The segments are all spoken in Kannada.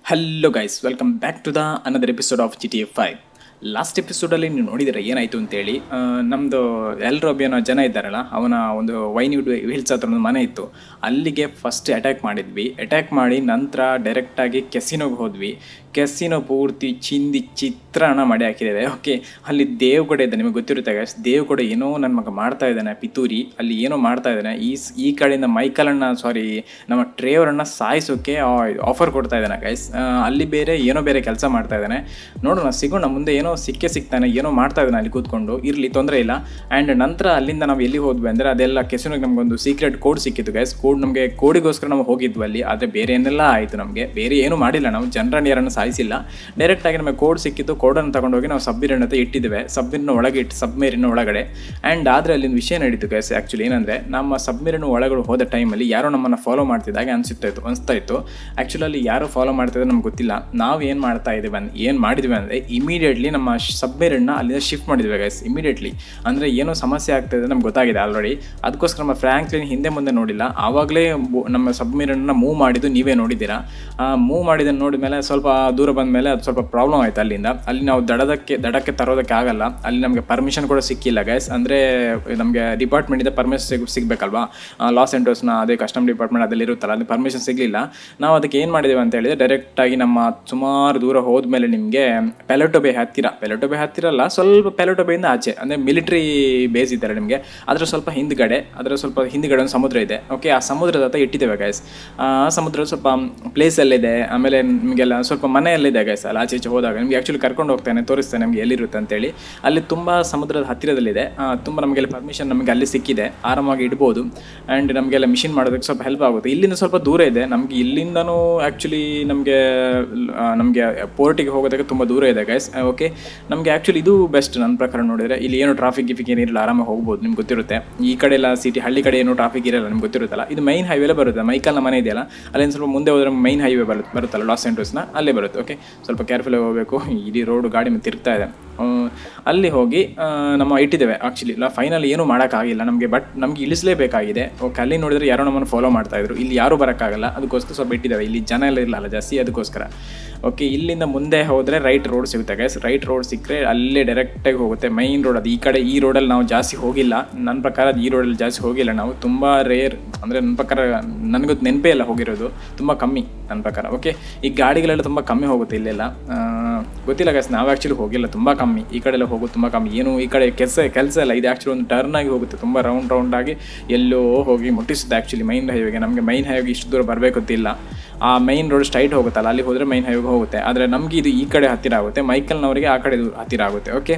hello guys welcome back to the another episode of G T F five last ಎಪಿಸೋಡಲ್ಲಿ ನೀವು ನೋಡಿದರೆ ಏನಾಯಿತು ಅಂತೇಳಿ ಆ, ನಮ್ಮದು ಎಲ್ಲರೂ ಒಬ್ಬ ಜನ ಇದ್ದಾರಲ್ಲ ಅವನ ಒಂದು ವೈನ್ವುಡ್ ಹಿಲ್ಸ್ ಹತ್ರ ಒಂದು ಮನೆ ಇತ್ತು ಅಲ್ಲಿಗೆ ಫಸ್ಟ್ ಅಟ್ಯಾಕ್ ಮಾಡಿದ್ವಿ ಅಟ್ಯಾಕ್ ಮಾಡಿ ನಂತರ ಡೈರೆಕ್ಟಾಗಿ ಕೆಸಿನೋಗೆ ಹೋದ್ವಿ ಕೆಸಿನೋ ಪೂರ್ತಿ ಚಿಂದಿ ಚಿತ್ರಾನ್ನ ಮಾಡಿ ಹಾಕಿದ್ದೇವೆ ಓಕೆ ಅಲ್ಲಿ ದೇವ್ಗಡೆ ಇದೆ ನಿಮಗೆ ಗೊತ್ತಿರುತ್ತೆ ಗೈಸ್ ದೇವ್ಗಡೆ ಏನೋ ನನ್ನ ಮಗ ಮಾಡ್ತಾ ಇದ್ದಾನೆ ಪಿತೂರಿ ಅಲ್ಲಿ ಏನೋ ಮಾಡ್ತಾ ಇದ್ದಾನೆ ಈ ಸ್- ಈ ಕಡೆಯಿಂದ ಮೈಕಲನ್ನು ಸಾರಿ ನಮ್ಮ ಟ್ರೇವರನ್ನು ಸಾಯಿಸೋಕೆ ಆಫರ್ ಕೊಡ್ತಾ ಇದ್ದಾನೆ ಗೈಸ್ ಅಲ್ಲಿ ಬೇರೆ ಏನೋ ಬೇರೆ ಕೆಲಸ ಮಾಡ್ತಾ ಇದ್ದಾನೆ ನೋಡೋಣ ಸಿಗೋಣ ಮುಂದೆ ಏನೋ ಸಿಕ್ಕೇ ಸಿಗ್ತಾನೆ ಏನೋ ಮಾಡ್ತಾ ಇದ್ದಾನೆ ಅಲ್ಲಿ ಕೂತ್ಕೊಂಡು ಇರಲಿ ತೊಂದರೆ ಇಲ್ಲ ಆ್ಯಂಡ್ ನಂತರ ಅಲ್ಲಿಂದ ನಾವು ಎಲ್ಲಿ ಹೋದ್ವಿ ಅಂದರೆ ಅದೆಲ್ಲ ಕೆಸಿನೋಗೆ ನಮಗೊಂದು ಸೀಕ್ರೆಟ್ ಕೋಡ್ ಸಿಕ್ಕಿತ್ತು ಗೈಸ್ ಕೋಡ್ ನಮಗೆ ಕೋಡಿಗೋಸ್ಕರ ನಾವು ಹೋಗಿದ್ವಿ ಅಲ್ಲಿ ಆದರೆ ಬೇರೆ ಏನೆಲ್ಲ ಆಯಿತು ನಮಗೆ ಬೇರೆ ಏನೂ ಮಾಡಿಲ್ಲ ನಾವು ಜನರನ್ನು ಯಾರನ್ನು ಸಾಯಿಸಿಲ್ಲ ಡೈರೆಕ್ಟಾಗಿ ನಮಗೆ ಕೋಡ್ ಸಿಕ್ಕಿತ್ತು ಕೋಡನ್ನು ತಗೊಂಡೋಗಿ ನಾವು ಸಬ್ಮಿರಿನ್ ಅಂತ ಇಟ್ಟಿದ್ದೇವೆ ಸಬ್ಮಿರಿನ ಒಳಗೆ ಇಟ್ಟು ಸಬ್ಮಿರಿನ ಒಳಗಡೆ ಆ್ಯಂಡ್ ಆದರೆ ಅಲ್ಲಿಂದ ವಿಷಯ ನಡೀತು ಗೈಸ್ ಆ್ಯಕ್ಚುಲಿ ಏನಂದರೆ ನಮ್ಮ ಸಬ್ಮಿರಿನ ಒಳಗಡೆ ಹೋದ ಟೈಮಲ್ಲಿ ಯಾರೋ ನಮ್ಮನ್ನು ಫಾಲೋ ಮಾಡ್ತಿದ್ದಾಗ ಅನಿಸುತ್ತಾ ಇತ್ತು ಅನಿಸ್ತಾ ಇತ್ತು ಆ್ಯಕ್ಚುಲಿ ಅಲ್ಲಿ ಯಾರು ಫಾಲೋ ಮಾಡ್ತಿದ್ರೆ ನಮ್ಗೆ ಗೊತ್ತಿಲ್ಲ ನಾವು ಏನು ಮಾಡ್ತಾ ಇದ್ದೀವಿ ಅನ್ ಏನು ಮಾಡಿದ್ವಿ ಅಂದರೆ ಇಮಿಡಿಯೇಟ್ಲಿ ನಮ್ಮ ಸಬ್ಮಿರನ್ನ ಅಲ್ಲಿಂದ ಶಿಫ್ಟ್ ಮಾಡಿದ್ವಿ ಗೈಸ್ ಇಮಿಡಿಯೇಟ್ಲಿ ಅಂದರೆ ಏನೋ ಸಮಸ್ಯೆ ಆಗ್ತಾಯಿದೆ ನಮ್ಗೆ ಗೊತ್ತಾಗಿದೆ ಆಲ್ರೆಡಿ ಅದಕ್ಕೋಸ್ಕರ ನಮ್ಮ ಫ್ರ್ಯಾಂಕ್ಲಿನ್ ಹಿಂದೆ ಮುಂದೆ ನೋಡಿಲ್ಲ ಆವಾಗಲೇ ನಮ್ಮ ಸಬ್ಮಿರನ್ನ ಮೂವ್ ಮಾಡಿದ್ದು ನೀವೇ ನೋಡಿದ್ದೀರಾ ಮೂವ್ ಮಾಡಿದ್ದನ್ನು ನೋಡಿದ ಮೇಲೆ ಸ್ವಲ್ಪ ದೂರ ಬಂದ ಮೇಲೆ ಅದು ಸ್ವಲ್ಪ ಪ್ರಾಬ್ಲಮ್ ಆಯಿತು ಅಲ್ಲಿಂದ ಅಲ್ಲಿ ನಾವು ದಡದಕ್ಕೆ ದಡಕ್ಕೆ ತರೋದಕ್ಕೆ ಆಗಲ್ಲ ಅಲ್ಲಿ ನಮಗೆ ಪರ್ಮಿಷನ್ ಕೂಡ ಸಿಕ್ಕಿಲ್ಲ ಗೈಸ್ ಅಂದರೆ ನಮಗೆ ಡಿಪಾರ್ಟ್ಮೆಂಟಿಂದ ಪರ್ಮಿಷನ್ ಸಿಗ್ ಸಿಗಬೇಕಲ್ವಾ ಲಾಸ್ ಎಂಟೋಸ್ನ ಅದೇ ಕಸ್ಟಮ್ ಡಿಪಾರ್ಟ್ಮೆಂಟ್ ಅದಲ್ಲಿ ಇರುತ್ತಲ್ಲ ಅಲ್ಲಿ ಪರ್ಮಿಷನ್ ಸಿಗಲಿಲ್ಲ ನಾವು ಅದಕ್ಕೆ ಏನು ಮಾಡಿದ್ದೇವೆ ಅಂತ ಹೇಳಿದ್ರೆ ಡೈರೆಕ್ಟಾಗಿ ನಮ್ಮ ಸುಮಾರು ದೂರ ಹೋದ್ಮೇಲೆ ನಿಮಗೆ ಪೆಲಟೊಬೆ ಹತ್ತಿರ ಪೆಲಟೊಬೆ ಹತ್ತಿರ ಅಲ್ಲ ಸ್ವಲ್ಪ ಪೆಲಟೊಬೆಯಿಂದ ಆಚೆ ಅಂದರೆ ಮಿಲಿಟ್ರಿ ಬೇಸ್ ಇದ್ದಾರೆ ನಿಮಗೆ ಅದರ ಸ್ವಲ್ಪ ಹಿಂದ್ಗಡೆ ಅದರ ಸ್ವಲ್ಪ ಹಿಂದ್ಗಡೆ ಒಂದು ಸಮುದ್ರ ಇದೆ ಓಕೆ ಆ ಸಮುದ್ರದ ಹತ್ರ ಇಟ್ಟಿದ್ದೇವೆ ಗೈಸ್ ಆ ಸಮುದ್ರ ಸ್ವಲ್ಪ ಪ್ಲೇಸ್ ಇದೆ ಆಮೇಲೆ ನಿಮಗೆಲ್ಲ ಸ್ವಲ್ಪ ಮನೆಯಲ್ಲಿದೆ ಗೈಸ್ ಅಲ್ಲಿ ಆಚೆ ಈಚೆ ಹೋದಾಗ ನಿಮಗೆ ಆ್ಯಕ್ಚುಲಿ ಕರ್ಕೊಂಡು ಹೋಗ್ತಾನೆ ತೋರಿಸ್ತೇನೆ ನಿಮಗೆ ಎಲ್ಲಿರುತ್ತೆ ಅಂತೇಳಿ ಅಲ್ಲಿ ತುಂಬ ಸಮುದ್ರದ ಹತ್ತಿರದಲ್ಲಿದೆ ಆ, ತುಂಬ ನಮಗೆಲ್ಲ ಪರ್ಮಿಷನ್ ನಮಗೆ ಅಲ್ಲಿ ಸಿಕ್ಕಿದೆ ಆರಾಮಾಗಿ ಇಡ್ಬೋದು ಆ್ಯಂಡ್ ನಮಗೆಲ್ಲ ಮಿಷಿನ್ ಮಾಡೋದಕ್ಕೆ ಸ್ವಲ್ಪ ಹೆಲ್ಪ್ ಆಗುತ್ತೆ ಇಲ್ಲಿಂದ ಸ್ವಲ್ಪ ದೂರ ಇದೆ ನಮಗೆ ಇಲ್ಲಿಂದನೂ ಆ್ಯಕ್ಚುಲಿ ನಮಗೆ ನಮಗೆ ಪೋರ್ಟಿಗೆ ಹೋಗೋದಕ್ಕೆ ತುಂಬ ದೂರ ಇದೆ ಗೈಸ್ ಓಕೆ ನಮಗೆ ಆ್ಯಕ್ಚುಲಿ ಇದು ಬೆಸ್ಟ್ ನನ್ನ ಪ್ರಕಾರ ನೋಡಿದರೆ ಇಲ್ಲಿ ಏನು ಟ್ರಾಫಿಕ್ ಗಿಫಿಕ್ ಏನಿರಲ್ಲ ಆರಾಮಾಗಿ ಹೋಗ್ಬೋದು ನಿಮ್ಗೆ ಗೊತ್ತಿರುತ್ತೆ ಈ ಕಡೆ ಎಲ್ಲ ಸಿಟಿ ಹಳ್ಳಿ ಕಡೆ ಏನು ಟ್ರಾಫಿಕ್ ಇರಲ್ಲ ನಿಮ್ಗೆ ಗೊತ್ತಿರುತ್ತಲ್ಲ ಇದು ಮೈನ್ ಹೈವೇಲೇ ಬರುತ್ತೆ ಮೈಕಲ್ನ ಮನೆ ಇದೆಯಲ್ಲ ಅಲ್ಲಿಂದ ಸ್ವಲ್ಪ ಮುಂದೆ ಹೋದರೆ ಮೈನ್ ಹೈವೇ ಬರುತ್ತೆ ಬರುತ್ತಲ್ಲ ಲಾಸ್ ಆ್ಯಂಟೋಸ್ನ ಅಲ್ಲೇ ಬರುತ್ತೆ ಓಕೆ ಸ್ವಲ್ಪ ಕೇರ್ಫುಲ್ ಹೋಗಬೇಕು ಇಡೀ ರೋಡು ಗಾಡಿ ಮೇಲೆ ತಿರುಗ್ತಾ ಇದೆ ಆ, ಅಲ್ಲಿ ಹೋಗಿ ಆ, ನಮ್ಮ ಇಟ್ಟಿದ್ದೇವೆ ಆ್ಯಕ್ಚುಲಿ ಇಲ್ಲ ಫೈನಲ್ ಏನೂ ಮಾಡೋಕ್ಕಾಗಿಲ್ಲ ನಮಗೆ ಬಟ್ ನಮಗೆ ಇಳಿಸಲೇಬೇಕಾಗಿದೆ ಓಕೆ ಅಲ್ಲಿ ನೋಡಿದ್ರೆ ಯಾರೋ ನಮ್ಮನ್ನು ಫಾಲೋ ಮಾಡ್ತಾ ಇದ್ರು ಇಲ್ಲಿ ಯಾರೂ ಬರೋಕ್ಕಾಗಲ್ಲ ಅದಕ್ಕೋಸ್ಕರ ಸ್ವಲ್ಪ ಇಟ್ಟಿದ್ದೇವೆ ಇಲ್ಲಿ ಜನ ಎಲ್ಲ ಇರಲ್ಲ ಜಾಸ್ತಿ ಅದಕ್ಕೋಸ್ಕರ ಓಕೆ ಇಲ್ಲಿಂದ ಮುಂದೆ ಹೋದರೆ ರೈಟ್ ರೋಡ್ ಸಿಗುತ್ತೆ ಗೈಸ್ ರೈಟ್ ರೋಡ್ ಸಿಕ್ಕರೆ ಅಲ್ಲೇ ಡೈರೆಕ್ಟಾಗಿ ಹೋಗುತ್ತೆ ಮೈನ್ ರೋಡ್ ಅದು ಈ ಕಡೆ ಈ ರೋಡಲ್ಲಿ ನಾವು ಜಾಸ್ತಿ ಹೋಗಿಲ್ಲ ನನ್ನ ಪ್ರಕಾರ ಈ ರೋಡಲ್ಲಿ ಜಾಸ್ತಿ ಹೋಗಿಲ್ಲ ನಾವು ತುಂಬ ರೇರ್ ಅಂದರೆ ನನ್ನ ಪ್ರಕಾರ ನನಗೂ ನೆನಪೇ ಇಲ್ಲ ಹೋಗಿರೋದು ತುಂಬ ಕಮ್ಮಿ ನನ್ನ ಪ್ರಕಾರ ಓಕೆ ಈ ಗಾಡಿಗಳೆಲ್ಲ ತುಂಬ ಕಮ್ಮಿ ಹೋಗುತ್ತೆ ಇಲ್ಲೆಲ್ಲ ಆ, ಗೊತ್ತಿಲ್ಲ ಗೈಸ್ ನಾವು ಆ್ಯಕ್ಚುಲಿ ಹೋಗಿಲ್ಲ ತುಂಬ ಕಮ್ಮಿ ಈ ಕಡೆ ಎಲ್ಲ ಹೋಗೋದು ತುಂಬ ಕಮ್ಮಿ ಏನು ಈ ಕಡೆ ಕೆಲಸ ಕೆಲಸ ಇಲ್ಲ ಇದು ಆ್ಯಕ್ಚುಲಿ ಒಂದು ಟರ್ನ್ ಆಗಿ ಹೋಗುತ್ತೆ ತುಂಬ ರೌಂಡ್ ರೌಂಡ್ ಆಗಿ ಎಲ್ಲೋ ಹೋಗಿ ಮುಟ್ಟಿಸುತ್ತೆ ಆ್ಯಕ್ಚುಲಿ ಮೈನ್ ಹೈವೇಗೆ ನಮಗೆ ಮೈನ್ ಹೈವೇಗೆ ಇಷ್ಟು ದೂರ ಬರಬೇಕು ಅಂತಿಲ್ಲ ಆ ಮೈನ್ ರೋಡ್ ಸ್ಟ್ರೈಟ್ ಹೋಗುತ್ತಲ್ಲ ಅಲ್ಲಿ ಹೋದರೆ ಮೈನ್ ಹೈವೇಗೆ ಹೋಗುತ್ತೆ ಆದರೆ ನಮಗೆ ಇದು ಈ ಕಡೆ ಹತ್ತಿರ ಆಗುತ್ತೆ ಮೈಕಲ್ನವರಿಗೆ ಆ ಕಡೆ ದೂರ ಹತ್ತಿರ ಆಗುತ್ತೆ ಓಕೆ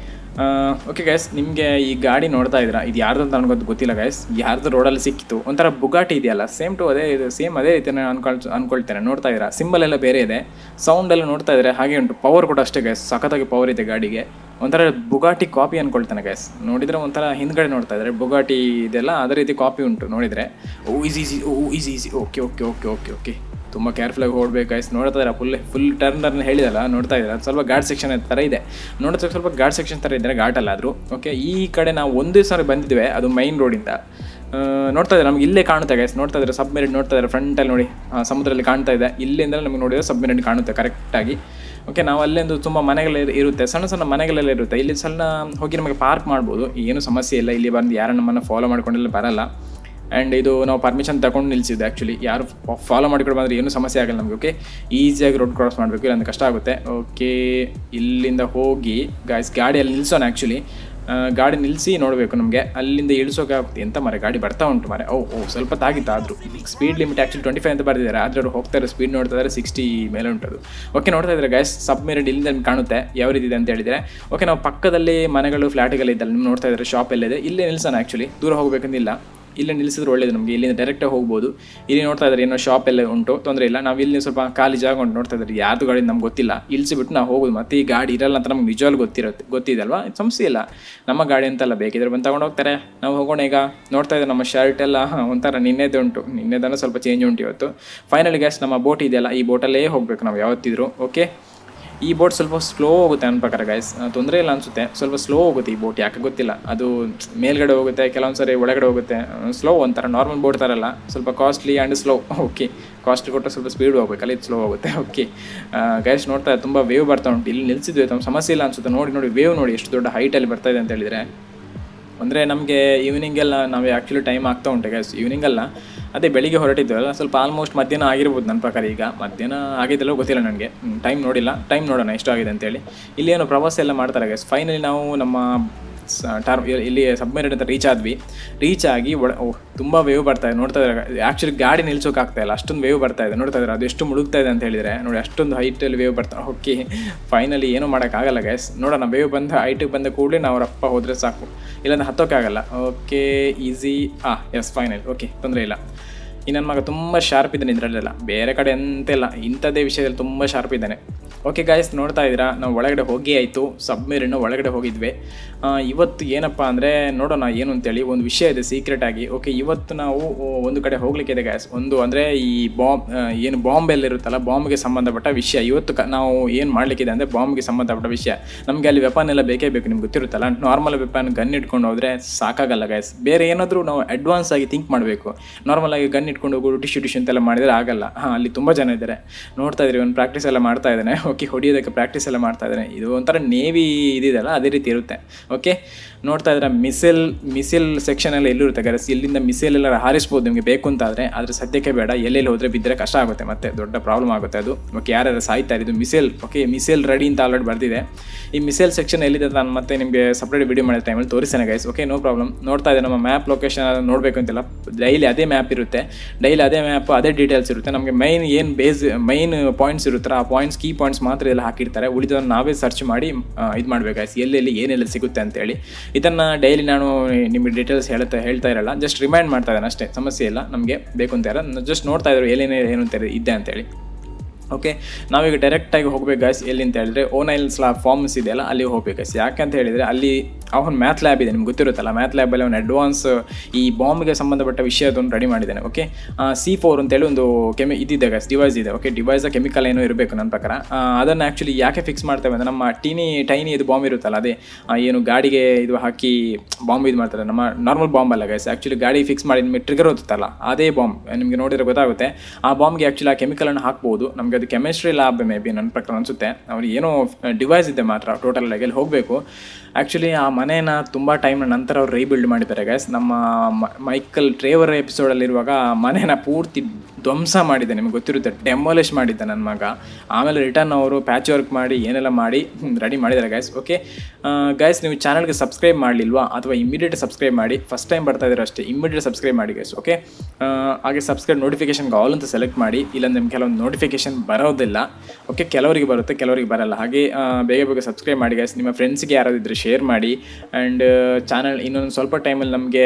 ಓಕೆ ಗೈಸ್ ನಿಮಗೆ ಈ ಗಾಡಿ ನೋಡ್ತಾ ಇದ್ದೀರಾ ಇದು ಯಾರ್ದು ಅಂತ ನನಗೊತ್ತು ಗೊತ್ತಿಲ್ಲ ಗೈಸ್ ಯಾರ್ದು ರೋಡಲ್ಲಿ ಸಿಕ್ಕಿತ್ತು ಒಂಥರ ಬುಗಾಟಿ ಇದೆಯಲ್ಲ ಸೇಮ್ ಟು ಅದೇ ಇದು ಸೇಮ್ ಅದೇ ರೀತಿ ಅನ್ಕೊಳ್ ಅನ್ಕೊಳ್ತೇನೆ ನೋಡ್ತಾ ಇದ್ದೀರಾ ಸಿಂಬಲ್ ಎಲ್ಲ ಬೇರೆ ಇದೆ ಸೌಂಡ್ ಎಲ್ಲ ನೋಡ್ತಾ ಇದ್ದಾರೆ ಹಾಗೆ ಉಂಟು ಪವರ್ ಕೂಡ ಅಷ್ಟೇ ಗೈಸ್ ಸಖತ್ತಾಗಿ ಪವರ್ ಇದೆ ಗಾಡಿಗೆ ಒಂಥರ ಬುಗಾಟಿ ಕಾಪಿ ಅನ್ಕೊಳ್ತಾನೆ ಗೈಸ್ ನೋಡಿದರೆ ಒಂಥರ ಹಿಂದ್ಗಡೆ ನೋಡ್ತಾ ಇದ್ದಾರೆ ಬುಗಾಟಿ ಇದೆಲ್ಲ ಅದೇ ರೀತಿ ಕಾಪಿ ಉಂಟು ನೋಡಿದರೆ oh easy easy oh easy easy okay okay okay okay okay ತುಂಬ ಕೇರ್ಫುಲ್ಲಾಗಿ ಓಡಬೇಕು ಗೈಸ್ ನೋಡ್ತಾ ಇದ್ದಾರೆ ಫುಲ್ ಫುಲ್ ಟರ್ನ್ ಟರ್ನ್ ಹೇಳಿದಲ್ಲ ನೋಡ್ತಾ ಇದ್ದಾರೆ ಅದು ಸ್ವಲ್ಪ ಗಾರ್ಡ್ ಸೆಕ್ಷನ್ ಥರ ಇದೆ ನೋಡೋದಕ್ಕೆ ಸ್ವಲ್ಪ ಗಾರ್ಡ್ ಸೆಕ್ಷನ್ ಥರ ಇದ್ದರೆ ಘಾಟ್ ಅಲ್ಲ ಆದರೂ ಓಕೆ ಈ ಕಡೆ ನಾವು ಒಂದೇ ಸಾರಿ ಬಂದಿದ್ದೇವೆ ಅದು ಮೈನ್ ರೋಡಿಂದ ಆ, ನೋಡ್ತಾ ಇದ್ದಾರೆ ನಮ್ಗೆ ಇಲ್ಲೇ ಕಾಣುತ್ತೆ ಗೈಸ್ ನೋಡ್ತಾ ಇದ್ದಾರೆ ಸಬ್ಮೆರಿನ್ ನೋಡ್ತಾ ಇದ್ದಾರೆ ಫ್ರಂಟಲ್ಲಿ ನೋಡಿ ಆ, ಸಮುದ್ರದಲ್ಲಿ ಕಾಣ್ತಾ ಇದೆ ಇಲ್ಲಿಂದ ನಮಗೆ ನೋಡಿದ್ರೆ ಸಬ್ಮೆರಿನ್ ಕಾಣುತ್ತೆ ಕರೆಕ್ಟಾಗಿ ಓಕೆ ನಾವು ಅಲ್ಲೊಂದು ತುಂಬ ಮನೆಗಳೆಲ್ಲ ಇರುತ್ತೆ ಸಣ್ಣ ಸಣ್ಣ ಮನೆಗಳೆಲ್ಲ ಇರುತ್ತೆ ಇಲ್ಲಿ ಸಣ್ಣ ಹೋಗಿ ನಮಗೆ ಪಾರ್ಕ್ ಮಾಡ್ಬೋದು ಏನು ಸಮಸ್ಯೆ ಇಲ್ಲ ಇಲ್ಲಿ ಬಂದು ಯಾರು ನಮ್ಮನ್ನು ಫಾಲೋ ಮಾಡ್ಕೊಂಡೆಲ್ಲ ಬರಲ್ಲ ಆ್ಯಂಡ್ ಇದು ನಾವು ಪರ್ಮಿಷನ್ ತಗೊಂಡು ನಿಲ್ಸಿದ್ದೆ ಆ್ಯಕ್ಚುಲಿ ಯಾರು ಫಾಲೋ ಮಾಡಿಕೊಂಡು ಬಂದರೆ ಏನೂ ಸಮಸ್ಯೆ ಆಗಲ್ಲ ನಮಗೆ ಓಕೆ ಈಸಿಯಾಗಿ ರೋಡ್ ಕ್ರಾಸ್ ಮಾಡಬೇಕು ಇಲ್ಲಾಂದ್ರೆ ಕಷ್ಟ ಆಗುತ್ತೆ ಓಕೆ ಇಲ್ಲಿಂದ ಹೋಗಿ ಗಾಯ್ಸ್ ಗಾಡಿಯಲ್ಲಿ ನಿಲ್ಸೋಣ ಆ್ಯಕ್ಚುಲಿ ಗಾಡಿ ನಿಲ್ಲಿಸಿ ನೋಡಬೇಕು ನಮಗೆ ಅಲ್ಲಿಂದ ಇಳಿಸೋಕೆ ಆಗುತ್ತೆ ಎಂತ ಮರೆ ಗಾಡಿ ಬರ್ತಾ ಉಂಟು ಮರೆ ಓ ಓ ಸ್ವಲ್ಪ ತಾಗಿತ್ತು ಆದರೂ speed limit actually twenty five ಅಂತ ಬರ್ದಿದ್ದಾರೆ ಆದರೆ ಅವರು ಹೋಗ್ತಾರೆ ಸ್ಪೀಡ್ ನೋಡ್ತಾ ಇದ್ದಾರೆ ಸಿಕ್ಸ್ಟಿ ಮೇಲೆ ಉಂಟದು ಓಕೆ ನೋಡ್ತಾ ಇದ್ದಾರೆ ಗೈಸ್ ಸಬ್ಮಿರಡ್ ಇಲ್ಲಿಂದ ನಿಮ್ಗೆ ಕಾಣುತ್ತೆ ಯಾವ ರೀತಿ ಇದೆ ಅಂತ ಹೇಳಿದರೆ ಓಕೆ ನಾವು ಪಕ್ಕದಲ್ಲಿ ಮನೆಗಳು ಫ್ಲ್ಯಾಟ್ಗಳಿದ್ದಲ್ಲ ನೀವು ನೋಡ್ತಾ ಇದ್ದಾರೆ ಶಾಪ್ ಎಲ್ಲಿದೆ ಇಲ್ಲೇ ನಿಲ್ಸೋಣ ಆ್ಯಕ್ಚುಲಿ ದೂರ ಹೋಗಬೇಕಂತಿಲ್ಲ ಇಲ್ಲೇ ನಿಲ್ಲಿಸಿದ್ರೆ ಒಳ್ಳೇದು ನಮಗೆ ಇಲ್ಲಿಂದ ಡೈರೆಕ್ಟಾಗಿ ಹೋಗ್ಬೋದು ಇಲ್ಲಿ ನೋಡ್ತಾ ಇದ್ದಾರೆ ಏನೋ ಶಾಪ್ ಎಲ್ಲ ಉಂಟು ತೊಂದರೆ ಇಲ್ಲ ನಾವು ಇಲ್ಲಿ ಸ್ವಲ್ಪ ಖಾಲಿ ಜಾಗ ಉಂಟು ನೋಡ್ತಾ ಇದ್ದಾರೆ ಯಾರ್ದು ಗಾಡಿ ನಮ್ಗೆ ಗೊತ್ತಿಲ್ಲ ಇಳಿಸಿಬಿಟ್ಟು ನಾವು ಹೋಗೋದು ಮತ್ತೆ ಈ ಗಾಡಿ ಇರಲ್ಲ ಅಂತ ನಮ್ಗೆ ನಿಜವಾಗ್ಲೂ ಗೊತ್ತಿರುತ್ತೆ ಗೊತ್ತಿದೆ ಅಲ್ವಾ ಸಮಸ್ಯೆ ಇಲ್ಲ ನಮ್ಮ ಗಾಡಿ ಅಂತಲ್ಲ ಬೇಕಿದ್ರೆ ಬಂದು ತಗೊಂಡು ಹೋಗ್ತಾರೆ ನಾವು ಹೋಗೋಣ ಈಗ ನೋಡ್ತಾ ಇದ್ದಾರೆ ನಮ್ಮ ಶರ್ಟ್ ಎಲ್ಲ ಹ, ಒಂಥರ ನಿನ್ನೆದೇ ಉಂಟು ನಿನ್ನೆದನ್ನ ಸ್ವಲ್ಪ ಚೇಂಜ್ ಉಂಟು ಇವತ್ತು ಫೈನಲಿ ಗ್ಯಾಸ್ ನಮ್ಮ ಬೋಟ್ ಇದೆಯಲ್ಲ ಈ ಬೋಟಲ್ಲೇ ಹೋಗಬೇಕು ನಾವು ಯಾವತ್ತಿದ್ರು ಓಕೆ ಈ ಬೋಟ್ ಸ್ವಲ್ಪ ಸ್ಲೋ ಹೋಗುತ್ತೆ ನನ್ನ ಪ್ರಕಾರ ಗೈಸ್ ತೊಂದರೆ ಇಲ್ಲ ಅನಿಸುತ್ತೆ ಸ್ವಲ್ಪ ಸ್ಲೋ ಹೋಗುತ್ತೆ ಈ ಬೋಟ್ ಯಾಕೆ ಗೊತ್ತಿಲ್ಲ ಅದು ಮೇಲ್ಗಡೆ ಹೋಗುತ್ತೆ ಕೆಲವೊಂದು ಸರಿ ಒಳಗಡೆ ಹೋಗುತ್ತೆ ಸ್ಲೋ ಒಂಥರ ನಾರ್ಮಲ್ ಬೋಟ್ ಥರಲ್ಲ ಸ್ವಲ್ಪ costly and slow okay cost ಕೊಟ್ಟರೆ ಸ್ವಲ್ಪ ಸ್ಪೀಡ್ ಹೋಗ್ಬೇಕಲ್ಲ ಇದು ಸ್ಲೋ ಹೋಗುತ್ತೆ ಓಕೆ ಗೈಸ್ ನೋಡ್ತಾ ತುಂಬ ವೇವ್ ಬರ್ತಾ ಉಂಟು ಇಲ್ಲಿ ನಿಲ್ಸಿದ್ವಿ ತಮ್ಮ ಸಮಸ್ಯೆ ಇಲ್ಲ ಅನ್ಸುತ್ತೆ ನೋಡಿ ನೋಡಿ ವೇವ್ ನೋಡಿ ಎಷ್ಟು ದೊಡ್ಡ ಹೈಟಲ್ಲಿ ಬರ್ತಾ ಇದೆ ಅಂತ ಹೇಳಿದರೆ ಅಂದರೆ ನಮಗೆ ಈವ್ನಿಂಗೆಲ್ಲ ನಾವು ಆ್ಯಕ್ಚುಲಿ ಟೈಮ್ ಆಗ್ತಾ ಉಂಟು ಗೈಸ್ ಈವ್ನಿಂಗಲ್ಲ ಅದೇ ಬೆಳಿಗ್ಗೆ ಹೊರಟಿದ್ವಲ್ಲ ಸ್ವಲ್ಪ ಆಲ್ಮೋಸ್ಟ್ ಮಧ್ಯಾಹ್ನ ಆಗಿರ್ಬೋದು ನನ್ನ ಪ್ರಕಾರ ಈಗ ಮಧ್ಯಾಹ್ನ ಆಗಿದ್ದೆಲ್ಲ ಗೊತ್ತಿಲ್ಲ ನನಗೆ ಟೈಮ್ ನೋಡಿಲ್ಲ ಟೈಮ್ ನೋಡೋಣ ಎಷ್ಟು ಆಗಿದೆ ಅಂತೇಳಿ ಇಲ್ಲಿ ಏನು ಪ್ರವಾಸ ಎಲ್ಲ ಮಾಡ್ತಾರೆ ಗೈಸ್ ಫೈನಲಿ ನಾವು ನಮ್ಮ ಟಾರ್ ಇಲ್ಲಿ ಸಬ್ಮೆರಿನ್ ಅಂತ ರೀಚ್ ಆದ್ವಿ ರೀಚ್ ಆಗಿ ಒಳ ತುಂಬ ವೇವ್ ಬರ್ತಾ ಇದೆ ನೋಡ್ತಾ ಇದ್ದಾರೆ ಆ್ಯಕ್ಚುಲಿ ಗಾಡಿ ನಿಲ್ಸೋಕೆ ಆಗ್ತಾ ಇಲ್ಲ ಅಷ್ಟೊಂದು ವೇವ್ ಬರ್ತಾ ಇದೆ ನೋಡ್ತಾ ಇದ್ದಾರೆ ಅದು ಎಷ್ಟು ಮುಳುಗ್ತಾ ಇದೆ ಅಂತ ಹೇಳಿದರೆ ನೋಡಿ ಅಷ್ಟೊಂದು ಹೈಟಲ್ಲಿ ವೇವ್ ಬರ್ತಾ ಓಕೆ ಫೈನಲಿ ಏನೂ ಮಾಡೋಕ್ಕಾಗಲ್ಲ ಗ್ಯಾಸ್ ನೋಡೋಣ ವೇವ್ ಬಂದ ಹೈಟಿಗೆ ಬಂದ ಕೂಡಲೇ ನಾವು ರಪ್ಪ ಹೋದರೆ ಸಾಕು ಇಲ್ಲಾಂದ್ರೆ ಹತ್ತೋಕ್ಕಾಗಲ್ಲ ಓಕೆ ಈಸಿ ಆ ಎಸ್ ಫೈನಲ್ ಓಕೆ ತೊಂದರೆ ಇಲ್ಲ ಈ ನನ್ನ ಮಗ ತುಂಬ ಶಾರ್ಪ್ ಇದ್ದಾನೆ ಇದರಲ್ಲೆಲ್ಲ ಬೇರೆ ಕಡೆ ಎಂತೆಲ್ಲ ಇಂಥದ್ದೇ ವಿಷಯದಲ್ಲಿ ತುಂಬ ಶಾರ್ಪ್ ಇದ್ದಾನೆ ಓಕೆ ಗಾಯ್ಸ್ ನೋಡ್ತಾ ಇದ್ದೀರಾ ನಾವು ಒಳಗಡೆ ಹೋಗಿ ಆಯಿತು ಸಬ್ಮೆರಿನ್ ಒಳಗಡೆ ಹೋಗಿದ್ವಿ ಇವತ್ತು ಏನಪ್ಪ ಅಂದರೆ ನೋಡೋಣ ಏನು ಅಂತೇಳಿ ಒಂದು ವಿಷಯ ಇದೆ ಸೀಕ್ರೆಟ್ ಆಗಿ ಓಕೆ ಇವತ್ತು ನಾವು ಒಂದು ಕಡೆ ಹೋಗ್ಲಿಕ್ಕಿದೆ ಗ್ಯಾಸ್ ಒಂದು ಅಂದರೆ ಈ ಬಾಂಬ್ ಏನು ಬಾಂಬೆಲ್ಲ ಇರುತ್ತಲ್ಲ ಬಾಂಬ್ಗೆ ಸಂಬಂಧಪಟ್ಟ ವಿಷಯ ಇವತ್ತು ಕ ನಾವು ಏನು ಮಾಡಲಿಕ್ಕಿದೆ ಅಂದರೆ ಬಾಂಬ್ಗೆ ಸಂಬಂಧಪಟ್ಟ ವಿಷಯ ನಮಗೆ ಅಲ್ಲಿ ವೆಪನ್ ಎಲ್ಲ ಬೇಕೇ ಬೇಕು ನಿಮ್ಗೆ ಗೊತ್ತಿರುತ್ತಲ್ಲ ನಾರ್ಮಲ್ ವೆಪನ್ ಗನ್ ಇಟ್ಕೊಂಡು ಹೋದರೆ ಸಾಕಾಗಲ್ಲ ಗ್ಯಾಸ್ ಬೇರೆ ಏನಾದರೂ ನಾವು ಅಡ್ವಾನ್ಸ್ ಆಗಿ ಥಿಂಕ್ ಮಾಡಬೇಕು ನಾರ್ಮಲ್ ಆಗಿ ಗನ್ ಇಟ್ಕೊಂಡು ಹೋಗೋದು ಟಿಶ್ಯೂ ಟಿಶ್ಯೂ ಅಂತೆಲ್ಲ ಮಾಡಿದರೆ ಆಗಲ್ಲ ಹಾಂ ಅಲ್ಲಿ ತುಂಬ ಜನ ಇದ್ದಾರೆ ನೋಡ್ತಾ ಇದ್ರಿ ಒಂದು ಪ್ರಾಕ್ಟೀಸ್ ಎಲ್ಲ ಮಾಡ್ತಾ ಇದ್ದಾನೆ ಓಕೆ ಹೊಡಿಯೋದಕ್ಕೆ ಪ್ರಾಕ್ಟೀಸ್ ಎಲ್ಲ ಮಾಡ್ತಾ ಇದ್ದಾನೆ ಇದು ಒಂಥರ ನೇವಿ ಇದಿದೆಯಲ್ಲ ಅದೇ ರೀತಿ ಇರುತ್ತೆ ಓಕೆ ನೋಡ್ತಾ ಇದ್ರೆ ಮಿಸೈಲ್ ಮಿಸೈಲ್ ಸೆಕ್ಷನ್ ಎಲ್ಲ ಎಲ್ಲಿರುತ್ತೆ ಗರಸ್ ಇಲ್ಲಿಂದ ಮಿಸೈಲ್ ಎಲ್ಲ ಹಾರಿಸ್ಬೋದು ನಿಮಗೆ ಬೇಕು ಅಂತಾದರೆ ಆದರೆ ಸದ್ಯಕ್ಕೆ ಬೇಡ ಎಲ್ಲೆಲ್ಲಿ ಹೋದರೆ ಬಿದ್ದರೆ ಕಷ್ಟ ಆಗುತ್ತೆ ಮತ್ತೆ ದೊಡ್ಡ ಪ್ರಾಬ್ಲಮ್ ಆಗುತ್ತೆ ಅದು ಓಕೆ ಯಾರ್ಯಾರು ಸಾಯ್ತಾ ಇದು ಮಿಸೈಲ್ ಓಕೆ ಮಿಸೈಲ್ ರೆಡಿ ಅಂತ ಆಲ್ರೆಡಿ ಬರ್ದಿದೆ ಈ ಮಿಸೈಲ್ ಸೆಕ್ಷನ್ ಎಲ್ಲಿದೆ ನಾನು ಮತ್ತೆ ನಿಮಗೆ ಸಪ್ರೇಟ್ ವಿಡಿಯೋ ಮಾಡಿದ ಟೈಮಲ್ಲಿ ತೋರಿಸ್ತೇನೆ ಗೈಸ್ ಓಕೆ ನೋ ಪ್ರಾಬ್ಲಮ್ ನೋಡ್ತಾ ಇದೆ ನಮ್ಮ ಮ್ಯಾಪ್ ಲೊಕೇಶನ್ ನೋಡಬೇಕು ಅಂತಿಲ್ಲ ಡೈಲಿ ಅದೇ ಮ್ಯಾಪ್ ಇರುತ್ತೆ ಡೈಲಿ ಅದೇ ಮ್ಯಾಪ್ ಅದೇ ಡೀಟೇಲ್ಸ್ ಇರುತ್ತೆ ನಮಗೆ ಮೈನ್ ಏನು ಬೇಸ್ ಮೈನ್ ಪಾಯಿಂಟ್ಸ್ ಇರುತ್ತಲ್ಲ ಆ ಪಾಯಿಂಟ್ಸ್ ಕೀ ಪಾಯಿಂಟ್ಸ್ ಮಾತ್ರ ಎಲ್ಲ ಹಾಕಿರ್ತಾರೆ ಉಳಿದನ್ನು ನಾವೇ ಸರ್ಚ್ ಮಾಡಿ ಇದು ಮಾಡಬೇಕು ಎಲ್ಲೆಲ್ಲಿ ಏನೆಲ್ಲ ಸಿಗುತ್ತೆ ಅಂತೇಳಿ ಇದನ್ನು ಡೈಲಿ ನಾನು ನಿಮಗೆ ಡೀಟೇಲ್ಸ್ ಹೇಳ್ತಾ ಹೇಳ್ತಾ ಇರಲ್ಲ ಜಸ್ಟ್ ರಿಮೈಂಡ್ ಮಾಡ್ತಾ ಇದ್ದಾನೆ ಅಷ್ಟೇ ಸಮಸ್ಯೆ ಇಲ್ಲ ನಮಗೆ ಬೇಕು ಅಂತ ಇರೋ ಜಸ್ಟ್ ನೋಡ್ತಾ ಇದ್ರು ಏನೇನೇ ಏನು ಅಂತ ಇದ್ದೆ ಅಂತೇಳಿ ಓಕೆ ನಾವೀಗ ಡೈರೆಕ್ಟಾಗಿ ಹೋಗ್ಬೇಕು ಗಾಯ್ಸ್ ಎಲ್ಲಿ ಅಂತ ಹೇಳಿದ್ರೆ ಓನೈಲ್ಸ್ ಲಾ ಫಾರ್ಮ್ಸ್ ಇದೆಯಲ್ಲ ಅಲ್ಲಿ ಹೋಗ್ಬೇಕು ಗಾಯ್ಸ್ ಯಾಕಂತ ಹೇಳಿದರೆ ಅಲ್ಲಿ ಅವನ ಮ್ಯಾಥ್ ಲ್ಯಾಬ್ ಇದೆ ನಿಮ್ಗೆ ಗೊತ್ತಿರುತ್ತಲ್ಲ ಮ್ಯಾಥ್ ಲ್ಯಾಬಲ್ಲಿ ಅವನು ಅಡ್ವಾನ್ಸ್ ಈ ಬಾಂಬ್ಗೆ ಸಂಬಂಧಪಟ್ಟ ವಿಷಯದೊಂದು ರೆಡಿ ಮಾಡಿದ್ದಾನೆ ಓಕೆ ಸಿ ಫೋರ್ ಅಂತೇಳಿ ಒಂದು ಕೆಮಿ ಇದಿದೆ ಗಾಯ್ಸ್ ಡಿವೈಸ್ ಇದೆ ಓಕೆ ಡಿವೈಸ್ ಕೆಮಿಕಲ್ ಏನೋ ಇರಬೇಕು ನನ್ನ ಪ್ರಕಾರ ಅದನ್ನು ಆ್ಯಕ್ಚುಲಿ ಯಾಕೆ ಫಿಕ್ಸ್ ಮಾಡ್ತೇವೆ ಅಂದರೆ ನಮ್ಮ ಟೀನಿ ಟೈನಿ ಇದು ಬಾಂಬ್ ಇರುತ್ತಲ್ಲ ಅದೇ ಏನು ಗಾಡಿಗೆ ಇದು ಹಾಕಿ ಬಾಂಬ್ ಇದು ಮಾಡ್ತಾರೆ ನಮ್ಮ ನಾರ್ಮಲ್ ಬಾಂಬ್ ಅಲ್ಲ ಗೈಸ್ ಆ್ಯಕ್ಚುಲಿ ಗಾಡಿ ಫಿಕ್ಸ್ ಮಾಡಿ ನಿಮಗೆ ಟ್ರಿಗರ್ ಹೋಗುತ್ತಲ್ಲ ಅದೇ ಬಾಂಬ್ ನಿಮಗೆ ನೋಡಿದ್ರೆ ಗೊತ್ತಾಗುತ್ತೆ ಆ ಬಾಂಬ್ಗೆ ಆ್ಯಕ್ಚುಲಿ ಆ ಕೆಮಿಕಲನ್ನು ಹಾಕ್ಬೋದು ನಮಗೆ ಅದು ಕೆಮಿಸ್ಟ್ರಿ ಲ್ಯಾಬ್ ಮೇ ಬಿ ನನ್ನ ಪ್ರಕಾರ ಅನಿಸುತ್ತೆ ಅವ್ರಿಗೆ ಏನೋ ಡಿವೈಸ್ ಇದೆ ಮಾತ್ರ ಟೋಟಲ್ ಆಗಿ ಅಲ್ಲಿ ಹೋಗಬೇಕು ಆ್ಯಕ್ಚುಲಿ ಆ ಮನೇನ ತುಂಬ ಟೈಮ್ ನಂತರ ಅವ್ರು ರೀಬಿಲ್ಡ್ ಮಾಡಿದ್ದಾರೆ ಗ್ಯಾಸ್ ನಮ್ಮ ಮೈಕಲ್ ಟ್ರೇವರ್ ಎಪಿಸೋಡಲ್ಲಿರುವಾಗ ಮನೇನ ಪೂರ್ತಿ ಧ್ವಂಸ ಮಾಡಿದ್ದೆ ನಿಮಗೆ ಗೊತ್ತಿರುತ್ತೆ ಡೆಮೋಲಿಷ್ ಮಾಡಿದ್ದೆ ನನ್ನ ಮಗ ಆಮೇಲೆ ರಿಟರ್ನ್ ಅವರು ಪ್ಯಾಚ್ ವರ್ಕ್ ಮಾಡಿ ಏನೆಲ್ಲ ಮಾಡಿ ರೆಡಿ ಮಾಡಿದ್ದಾರೆ ಗೈಸ್ ಓಕೆ ಗೈಸ್ ನೀವು ಚಾನಲ್ಗೆ ಸಬ್ಸ್ಕ್ರೈಬ್ ಮಾಡಲಿಲ್ವಾ ಅಥವಾ ಇಮಿಡಿಯೇಟ್ ಸಬ್ಸ್ಕ್ರೈಬ್ ಮಾಡಿ ಫಸ್ಟ್ ಟೈಮ್ ಬರ್ತಾ ಇದ್ದಾರೆ ಅಷ್ಟೇ ಇಮಿಡಿಯೇಟ್ ಸಬ್ಸ್ಕ್ರೈಬ್ ಮಾಡಿ ಗೈಸ್ ಓಕೆ ಹಾಗೆ ಸಬ್ಸ್ಕ್ರೈಬ್ ನೋಟಿಫಿಕೇಶನ್ಗೆ ಆಲ್ ಅಂತ ಸೆಲೆಕ್ಟ್ ಮಾಡಿ ಇಲ್ಲ ನಿಮ್ಗೆ ಕೆಲವೊಂದು ನೋಟಿಫಿಕೇಶನ್ ಬರೋದಿಲ್ಲ ಓಕೆ ಕೆಲವರಿಗೆ ಬರುತ್ತೆ ಕೆಲವರಿಗೆ ಬರಲ್ಲ ಹಾಗೆ ಬೇಗ ಬೇಗ ಸಬ್ಸ್ಕ್ರೈಬ್ ಮಾಡಿ ಗೈಸ್ ನಿಮ್ಮ ಫ್ರೆಂಡ್ಸ್ಗೆ ಯಾರಾದಿದ್ರೆ ಶೇರ್ ಮಾಡಿ ಆ್ಯಂಡ್ ಚಾನಲ್ ಇನ್ನೊಂದು ಸ್ವಲ್ಪ ಟೈಮಲ್ಲಿ ನಮಗೆ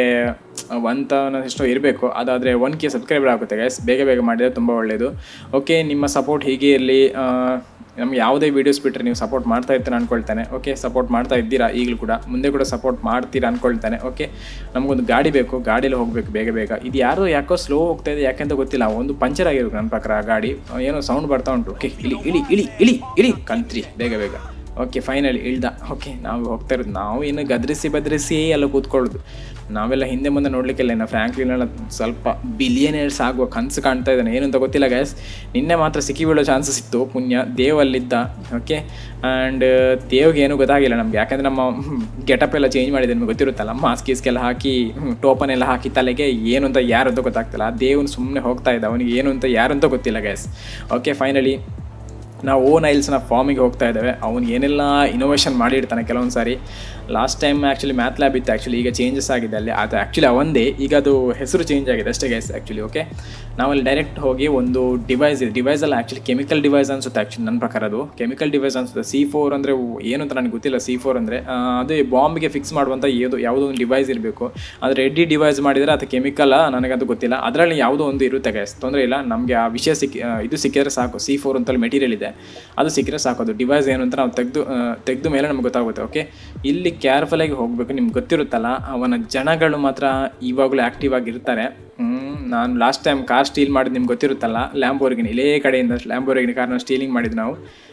ಒನ್ ಎಷ್ಟೋ ಇರಬೇಕು ಅದಾದರೆ ಒನ್ ಕೆ ಸಬ್ಸ್ಕ್ರೈಬರ್ ಆಗುತ್ತೆ ಗೈಸ್ ಬೇಗ ಬೇಗ ಮಾಡಿದರೆ ತುಂಬ ಒಳ್ಳೆಯದು ಓಕೆ ನಿಮ್ಮ ಸಪೋರ್ಟ್ ಹೀಗೆ ಇರಲಿ ನಮ್ಗೆ ಯಾವುದೇ ವೀಡಿಯೋಸ್ ಬಿಟ್ಟರೆ ನೀವು ಸಪೋರ್ಟ್ ಮಾಡ್ತಾ ಇರ್ತೀರ ಅಂದ್ಕೊಳ್ತಾನೆ ಓಕೆ ಸಪೋರ್ಟ್ ಮಾಡ್ತಾ ಇದ್ದೀರಾ ಈಗಲೂ ಕೂಡ ಮುಂದೆ ಕೂಡ ಸಪೋರ್ಟ್ ಮಾಡ್ತೀರಾ ಅಂದ್ಕೊಳ್ತಾನೆ ಓಕೆ ನಮಗೊಂದು ಗಾಡಿ ಬೇಕು ಗಾಡೀಲಿ ಹೋಗಬೇಕು ಬೇಗ ಬೇಗ ಇದು ಯಾರೋ ಯಾಕೋ ಸ್ಲೋ ಹೋಗ್ತಾ ಇದೆ ಯಾಕೆಂತ ಗೊತ್ತಿಲ್ಲ ಒಂದು ಪಂಚರ್ ಆಗಿರ್ಬೇಕು ನನ್ನ ಪ್ರಕಾರ ಆ ಗಾಡಿ ಏನೋ ಸೌಂಡ್ ಬರ್ತಾ ಉಂಟು ಓಕೆ ಇಳಿ ಇಳಿ ಇಳಿ ಇಳಿ ಇಳಿ ಕಂತ್ರಿ ಬೇಗ ಬೇಗ ಓಕೆ ಫೈನಲ್ ಇಳ್ದ ಓಕೆ ನಾವು ಹೋಗ್ತಾ ಇರೋದು ನಾವು ಇನ್ನು ಗದ್ರಿಸಿ ಬದ್ರಿಸಿ ಎಲ್ಲ ಕೂತ್ಕೊಳ್ಳೋದು ನಾವೆಲ್ಲ ಹಿಂದೆ ಮುಂದೆ ನೋಡಲಿಕ್ಕಿಲ್ಲ ಇನ್ನು ಫ್ರ್ಯಾಂಕ್ಲಿನೆಲ್ಲ ಸ್ವಲ್ಪ ಬಿಲಿಯನೇರ್ಸ್ ಆಗುವ ಕನಸು ಕಾಣ್ತಾ ಇದ್ದಾನೆ ಏನು ಅಂತ ಗೊತ್ತಿಲ್ಲ ಗ್ಯಾಸ್ ನಿನ್ನೆ ಮಾತ್ರ ಸಿಕ್ಕಿ ಬೀಳೋ ಚಾನ್ಸಸ್ ಇತ್ತು ಪುಣ್ಯ ದೇವಲ್ಲಿದ್ದ ಓಕೆ ಆ್ಯಂಡ್ ದೇವ್ಗೆ ಏನೂ ಗೊತ್ತಾಗಿಲ್ಲ ನಮಗೆ ಯಾಕಂದರೆ ನಮ್ಮ ಗೆಟಪ್ ಎಲ್ಲ ಚೇಂಜ್ ಮಾಡಿದೆ ನಿಮಗೆ ಗೊತ್ತಿರುತ್ತಲ್ಲ ಮಾಸ್ಕ್ ಗೀಸ್ಕೆಲ್ಲ ಹಾಕಿ ಟೋಪನ್ ಎಲ್ಲ ಹಾಕಿ ತಲೆಗೆ ಏನು ಅಂತ ಯಾರು ಅಂತ ಗೊತ್ತಾಗ್ತಿಲ್ಲ ಆ ದೇವನು ಸುಮ್ಮನೆ ಹೋಗ್ತಾ ಇದ್ದ ಅವನಿಗೆ ಏನು ಅಂತ ಯಾರು ಅಂತ ಗೊತ್ತಿಲ್ಲ ಗ್ಯಾಸ್ ಓಕೆ ಫೈನಲಿ ನಾವು ಓನ್ ಐಲ್ಸ್ನ ಫಾರ್ಮಿಗೆ ಹೋಗ್ತಾ ಇದ್ದೇವೆ ಅವ್ನು ಏನೆಲ್ಲ ಇನೋವೇಷನ್ ಮಾಡಿರ್ತಾನೆ ಕೆಲವೊಂದು ಸಾರಿ last time actually math lab ಇತ್ತು ಆ್ಯಕ್ಚುಲಿ ಈಗ ಚೇಂಜಸ್ ಆಗಿದೆ ಅಲ್ಲಿ ಅದು ಆ್ಯಕ್ಚುಲಿ ಅವಂದೇ ಈಗ ಅದು ಹೆಸರು ಚೇಂಜ್ ಆಗಿದೆ ಅಷ್ಟೇ ಗೈಸ್ ಆ್ಯಕ್ಚುಲಿ ಓಕೆ ನಾವಲ್ಲಿ ಡೈರೆಕ್ಟ್ ಹೋಗಿ ಒಂದು ಡಿವೈಸ್ ಇದೆ ಡಿವೈಸಲ್ಲಿ ಆ್ಯಕ್ಚುಲಿ ಕೆಮಿಕಲ್ ಡಿವೈಸ್ ಅನ್ಸುತ್ತೆ ಆ್ಯಕ್ಚುಲಿ ನನ್ನ ಪ್ರಕಾರ ಅದು ಕೆಮಿಕಲ್ ಡಿವೈಸ್ ಅನ್ಸುತ್ತೆ ಸಿ ಫೋರ್ ಅಂದರೆ ಏನು ಅಂತ ನನಗೆ ಗೊತ್ತಿಲ್ಲ ಸಿ ಫೋರ್ ಅಂದರೆ ಅದೇ ಬಾಂಬ್ಗೆ ಫಿಕ್ಸ್ ಮಾಡುವಂಥ ಯಾವುದೋ ಯಾವುದೋ ಒಂದು ಡಿವೈಸ್ ಇರಬೇಕು ಆದರೆ ರೆಡ್ಡಿ ಡಿವೈಸ್ ಮಾಡಿದರೆ ಅದು ಕೆಮಿಕಲ್ಲ ನನಗಂತೂ ಗೊತ್ತಿಲ್ಲ ಅದರಲ್ಲಿ ಯಾವುದೋ ಒಂದು ಇರುತ್ತೆ ಗೈಸ್ ತೊಂದರೆ ಇಲ್ಲ ನಮಗೆ ಆ ವಿಷಯ ಸಿಕ್ಕಿ ಇದು ಸಿಕ್ಕಿದ್ರೆ ಸಾಕು ಸಿ ಫೋರ್ ಅಂತಲ್ಲಿ ಮೆಟೀರಿಯಲ್ ಇದೆ ಅದು ಸಿಕ್ಕರೆ ಸಾಕು ಅದು ಡಿವೈಸ್ ಏನು ಅಂತ ನಾವು ತೆಗೆದು ತೆಗೆದ ಮೇಲೆ ನಮ್ಗೆ ಗೊತ್ತಾಗುತ್ತೆ ಓಕೆ ಇಲ್ಲಿ ಕೇರ್ಫುಲ್ಲಾಗಿ ಹೋಗಬೇಕು ನಿಮ್ಗೆ ಗೊತ್ತಿರುತ್ತಲ್ಲ ಅವನ ಜನಗಳು ಮಾತ್ರ ಇವಾಗಲೂ ಆ್ಯಕ್ಟಿವ್ ಆಗಿರ್ತಾರೆ ನಾನು ಲಾಸ್ಟ್ ಟೈಮ್ ಕಾರ್ ಸ್ಟೀಲ್ ಮಾಡಿದ್ದು ನಿಮ್ಗೆ ಗೊತ್ತಿರುತ್ತಲ್ಲ ಲ್ಯಾಂಬೋರ್ಗಿನಿ ಇಲ್ಲೇ ಕಡೆಯಿಂದ ಲ್ಯಾಂಬೋರ್ಗಿನಿ ಕಾರ್ನ ಸ್ಟೀಲಿಂಗ್ ಮಾಡಿದ್ದು ನಾವು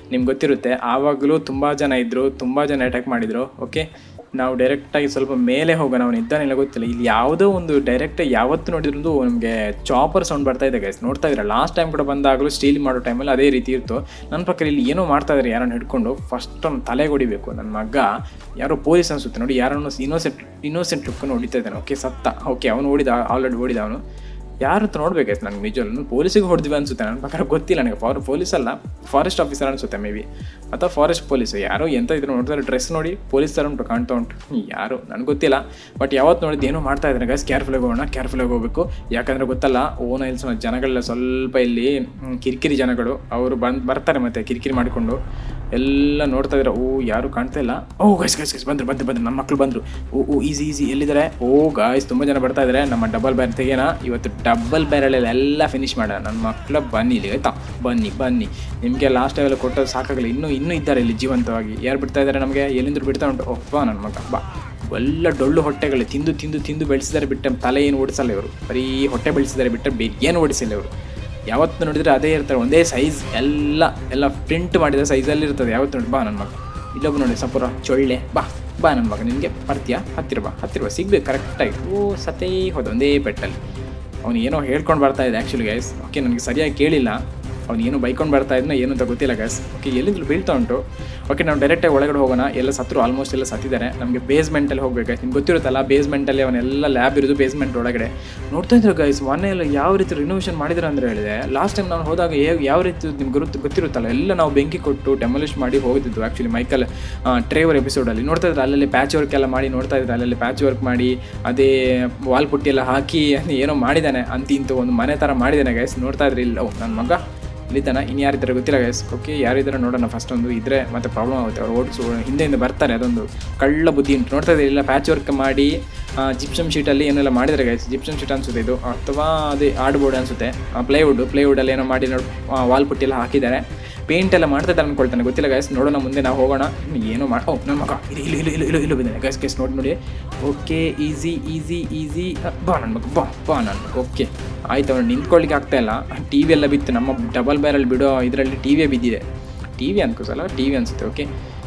ನಿಮ್ಗೆ ಗೊತ್ತಿರುತ್ತೆ ಆವಾಗಲೂ ತುಂಬ ಜನ ಇದ್ದರು ತುಂಬ ಜನ ಅಟ್ಯಾಕ್ ಮಾಡಿದರು ಓಕೆ ನಾವು ಡೈರೆಕ್ಟಾಗಿ ಸ್ವಲ್ಪ ಮೇಲೆ ಹೋಗೋಣ ಅವನು ಇದ್ದಾನಿಲ್ಲ ಗೊತ್ತಿಲ್ಲ ಇಲ್ಲಿ ಯಾವುದೋ ಒಂದು ಡೈರೆಕ್ಟ್ ಯಾವತ್ತು ನೋಡಿದ್ರು ನಮಗೆ ಚಾಪರ್ ಸೌಂಡ್ ಬರ್ತಾ ಇದೆ ಗೈಸ್ ನೋಡ್ತಾ ಇದ್ರೆ ಲಾಸ್ಟ್ ಟೈಮ್ ಕೂಡ ಬಂದಾಗಲೂ ಸ್ಟೀಲ್ ಮಾಡೋ ಟೈಮಲ್ಲಿ ಅದೇ ರೀತಿ ಇತ್ತು ನನ್ನ ಪ್ರಕಾರ ಇಲ್ಲಿ ಏನೋ ಮಾಡ್ತಾ ಇದ್ದಾರೆ ಯಾರನ್ನು ಹಿಡ್ಕೊಂಡು ಫಸ್ಟ್ ಅವ್ನು ತಲೆಗೆ ಹೊಡಿಬೇಕು ನನ್ನ ಮಗ ಯಾರೋ ಪೊಲೀಸ್ ಅನ್ಸುತ್ತೆ ನೋಡಿ ಯಾರನ್ನು ಇನ್ನೋಸೆಂಟ್ ಇನ್ನೋಸೆಂಟ್ ಲುಕ್ಕನ್ನು ಹೊಡಿತಾ ಇದ್ದಾನೆ ಓಕೆ ಸತ್ತ ಓಕೆ ಅವನು ಓಡಿದ ಆಲ್ರೆಡಿ ಓಡಿದ ಅವನು ಯಾರು ಅಂತ ನೋಡ್ಬೇಕಾಯ್ತು ನನಗೆ ನಿಜವಲ್ಲ ಪೊಲೀಸಿಗೆ ಹೊಡೆದ್ವಿ ಅನ್ಸುತ್ತೆ ನನ್ನ ಪ್ರಕಾರ ಗೊತ್ತಿಲ್ಲ ನನಗೆ ಫಾರ್ ಪೊಲೀಸ್ ಅಲ್ಲ ಫಾರೆಸ್ಟ್ ಆಫೀಸರ್ ಅನ್ಸುತ್ತೆ ಮೇ ಬಿ ಅಥವಾ ಫಾರೆಸ್ಟ್ ಪೊಲೀಸ್ ಯಾರೋ ಎಂತ ಇದ್ರು ನೋಡ್ತಾರೆ ಡ್ರೆಸ್ ನೋಡಿ ಪೊಲೀಸ್ ಥರ ಉಂಟು ಕಾಣ್ತಾ ಉಂಟು ಯಾರು ನನಗೆ ಗೊತ್ತಿಲ್ಲ ಬಟ್ ಯಾವತ್ತು ನೋಡಿದ್ದು ಏನೋ ಮಾಡ್ತಾ ಇದ್ದಾರೆ ಗೈಸ್ ಕೇರ್ಫುಲ್ಲಾಗಿ ಹೋಗೋಣ ಕೇರ್ಫುಲ್ಲಾಗಿ ಹೋಗಬೇಕು ಯಾಕಂದರೆ ಗೊತ್ತಲ್ಲ ಓನ ಇಲ್ಸ್ ಜನಗಳೆಲ್ಲ ಸ್ವಲ್ಪ ಇಲ್ಲಿ ಹ್ಮ್, ಕಿರಿಕಿರಿ ಜನಗಳು ಅವರು ಬಂದು ಬರ್ತಾರೆ ಮತ್ತೆ ಕಿರಿಕಿರಿ ಮಾಡಿಕೊಂಡು ಎಲ್ಲ ನೋಡ್ತಾ ಇದ್ದಾರೆ ಓ ಯಾರು ಕಾಣ್ತಾ ಇಲ್ಲ ಓ ಗೈಸ್ ಗೈಸ್ ಗೈಸ್ ಬಂದ್ರು ಬಂದ್ರು ಬಂದ್ರು ನಮ್ಮ ಮಕ್ಕಳು ಬಂದರು ಓ ಓ ಈಸಿ ಈಸಿ ಎಲ್ಲಿದ್ದಾರೆ ಓ ಗಾಯ್ಸ್ ತುಂಬ ಜನ ಬರ್ತಾ ಇದ್ದಾರೆ ನಮ್ಮ ಡಬಲ್ ಬ್ಯಾರ್ ತೆಗೆಯೋಣ ಇವತ್ತು ಡಬಲ್ ಬ್ಯಾರಲ್ಲೆಲ್ಲ ಎಲ್ಲ ಫಿನಿಶ್ ಮಾಡೋಣ ನನ್ನ ಮಕ್ಕಳ ಬನ್ನಿ ಇಲ್ಲಿ ಆಯ್ತಾ ಬನ್ನಿ ಬನ್ನಿ ನಿಮಗೆ ಲಾಸ್ಟ್ ಲೆವೆಲ್ ಕೊಟ್ಟದ್ದು ಸಾಕಾಗಲ್ಲ ಇನ್ನೂ ಇನ್ನೂ ಇದ್ದಾರೆ ಇಲ್ಲಿ ಜೀವಂತವಾಗಿ ಯಾರು ಬಿಡ್ತಾ ಇದ್ದಾರೆ ನಮಗೆ ಎಲ್ಲಿಂದ ಬಿಡ್ತಾ ಉಂಟು ಒಪ್ಪ ನನ್ನ ಮಗ ಬಾ ಎಲ್ಲ ಡೊಳ್ಳು ಹೊಟ್ಟೆಗಳು ತಿಂದು ತಿಂದು ತಿಂದು ಬೆಳೆಸಿದ್ದಾರೆ ಬಿಟ್ಟ ತಲೆ ಏನು ಓಡಿಸಲ್ಲ ಇವರು ಬರೀ ಹೊಟ್ಟೆ ಬೆಳೆಸಿದ್ದಾರೆ ಬಿಟ್ಟರೆ ಬೇರೆ ಏನು ಓಡಿಸಿಲ್ಲ ಇವರು ಯಾವತ್ತು ನೋಡಿದ್ರೆ ಅದೇ ಇರ್ತಾರೆ ಒಂದೇ ಸೈಜ್ ಎಲ್ಲ ಎಲ್ಲ ಪ್ರಿಂಟ್ ಮಾಡಿದ ಸೈಜಲ್ಲಿ ಇರ್ತದೆ ಯಾವತ್ತು ನೋಡಿ ಬಾ ನನ್ನ ಮಗ ಇಲ್ಲೊಬ್ಬ ನೋಡಿ ಸಪುರ ಚೊಳ್ಳೆ ಬಾ ಬಾ ನನ್ನ ಮಗ ನಿನಗೆ ಬರ್ತೀಯಾ ಹತ್ತಿರ ಬಾ ಹತ್ತಿರ ಬಾ ಸಿಗ್ಬೇಕು ಕರೆಕ್ಟಾಗಿ ಓ ಸತೇ ಹೋದ ಒಂದೇ ಪೆಟ್ಟಲ್ಲಿ ಅವನು ಏನೋ ಹೇಳ್ಕೊಂಡು ಬರ್ತಾ ಇದೆ ಆ್ಯಕ್ಚುಲಿ ಗೈಸ್ ಓಕೆ ನನಗೆ ಸರಿಯಾಗಿ ಕೇಳಿಲ್ಲ ಅವ್ನು ಏನೋ ಬೈಕೊಂಡು ಬರ್ತಾ ಇದ್ನ ಏನು ಅಂತ ಗೊತ್ತಿಲ್ಲ ಗೈಸ್ ಓಕೆ ಎಲ್ಲಿಂದಲೂ ಬೀಳ್ತಾ ಉಂಟು ಓಕೆ ನಾವು ಡೈರೆಕ್ಟಾಗಿ ಒಳಗಡೆ ಹೋಗೋಣ ಎಲ್ಲ ಸತ್ರು ಆಲ್ಮೋಸ್ಟ್ ಎಲ್ಲ ಸತ್ತಿದ್ದಾರೆ ನಮಗೆ ಬೇಸ್ಮೆಂಟಲ್ಲಿ ಹೋಗ್ಬೇಕು ನಿಮ್ಗೆ ಗೊತ್ತಿರುತ್ತಲ್ಲ ಬೇಸ್ಮೆಂಟಲ್ಲಿ ಅವನ್ನೆಲ್ಲ ಲ್ಯಾಬ್ ಇರೋದು ಬೇಸ್ಮೆಂಟ್ ಒಳಗಡೆ ನೋಡ್ತಾ ಇದ್ರು ಗೈಸ್ ಮೊನ್ನೆ ಎಲ್ಲ ಯಾವ ರೀತಿ ರಿನೋವೇಷನ್ ಮಾಡಿದ್ರು ಅಂದ್ರೆ ಹೇಳಿದೆ ಲಾಸ್ಟ್ ಟೈಮ್ ನಾನು ಹೋದಾಗ ಹೇಗೆ ಯಾವ ರೀತಿ ನಿಮ್ಗೆ ಗೊತ್ತು ಗೊತ್ತಿರುತ್ತಲ್ಲ ಎಲ್ಲ ನಾವು ಬೆಂಕಿ ಕೊಟ್ಟು ಡೆಮೊಲಿಷ್ ಮಾಡಿ ಹೋಗಿದ್ದು ಆ್ಯಕ್ಚುಲಿ ಮೈಕಲ್ ಟ್ರೇವರ್ ಎಪಿಸೋಡಲ್ಲಿ ನೋಡ್ತಾ ಇದ್ರೆ ಅಲ್ಲಲ್ಲಿ ಪ್ಯಾಚ್ ವರ್ಕ್ ಎಲ್ಲ ಮಾಡಿ ನೋಡ್ತಾ ಇದ್ರೆ ಅಲ್ಲಲ್ಲಿ ಪ್ಯಾಚ್ ವರ್ಕ್ ಮಾಡಿ ಅದೇ ವಾಲ್ ಪುಟ್ಟಿ ಎಲ್ಲ ಹಾಕಿ ಏನೋ ಮಾಡಿದ್ದಾನೆ ಅಂತ ಇಂತು ಒಂದು ಮನೆ ಥರ ಮಾಡಿದ್ದಾನೆ ಗೈಸ್ ನೋಡ್ತಾ ಇದ್ರೆ ಇಲ್ಲ ಓ ನನ್ನ ಮಗ ಇಲ್ಲಿದ್ದಾನೆ ಇನ್ನು ಯಾರಿದ್ದಾರೆ ಗೊತ್ತಿಲ್ಲ ಗೈಸ್ ಓಕೆ ಯಾರಿದ್ದಾರೆ ನೋಡೋಣ ಫಸ್ಟ್ ಒಂದು ಇದ್ರೆ ಮತ್ತೆ ಪ್ರಾಬ್ಲಮ್ ಆಗುತ್ತೆ ಅವ್ರು ಓಡಿಸು ಹಿಂದೆಯಿಂದ ಬರ್ತಾರೆ ಅದೊಂದು ಕಳ್ಳ ಬುದ್ಧಿ ಉಂಟು ನೋಡ್ತಾ ಇದ್ದಾರೆ ಇಲ್ಲ ಪ್ಯಾಚ್ ವರ್ಕ್ ಮಾಡಿ ಜಿಪ್ಸಮ್ ಶೀಟಲ್ಲಿ ಏನೆಲ್ಲ ಮಾಡಿದ್ದಾರೆ ಗೈಸ್ ಜಿಪ್ಸಮ್ ಶೀಟ್ ಅನ್ಸುತ್ತೆ ಇದು ಅಥವಾ ಅದೇ ಆರ್ಡ್ ಬೋರ್ಡ್ ಅನ್ಸುತ್ತೆ ಪ್ಲೈವುಡ್ ಪ್ಲೈವುಡಲ್ಲಿ ಏನೋ ಮಾಡಿ ನೋಡಿ ವಾಲ್ ಪುಟ್ಟಿ ಎಲ್ಲ ಹಾಕಿದ್ದಾರೆ ಪೇಂಟ್ ಎಲ್ಲ ಮಾಡ್ತಾ ಇದ್ದಾರೆ ಅನ್ಕೊಳ್ತಾನೆ ಗೊತ್ತಿಲ್ಲ ಗೈಸ್ ನೋಡೋಣ ಮುಂದೆ ನಾವು ಹೋಗೋಣ ಇನ್ನು ಏನೋ ಮಾಡಿ ಓ ನನ್ನ ಮಗ ಇಲ್ಲಿ ಇಲ್ಲಿ ಇಲ್ಲಿ ಇಲ್ಲಿ ಇಲ್ಲಿ ಬಂದಿದೆ ಗೈಸ್ ಗೈಸ್ ನೋಡಿ ನೋಡಿ ಓಕೆ ಈಸಿ ಈಸಿ ಈಸಿ ಬಾ ನನ್ನ ಮಗ ಬಾ ಬಾ ನನ್ನ ಮಗ ಓಕೆ ಆಯ್ತು ಅವ್ನು ನಿಂತ್ಕೊಳ್ಳಿಕ್ಕೆ ಆಗ್ತಾ ಇಲ್ಲ ಟಿ ವಿ ಎಲ್ಲ ಬಿತ್ತು ನಮ್ಮ ಡಬಲ್ ಬ್ಯಾರಲ್ಲಿ ಬಿಡೋ ಇದರಲ್ಲಿ ಟಿ ವಿಯೇ ಬಿದ್ದಿದೆ ಟಿ ವಿ ಅನ್ಕೋಸಲ್ಲ ಟಿ ವಿ ಅನಿಸುತ್ತೆ ಓಕೆ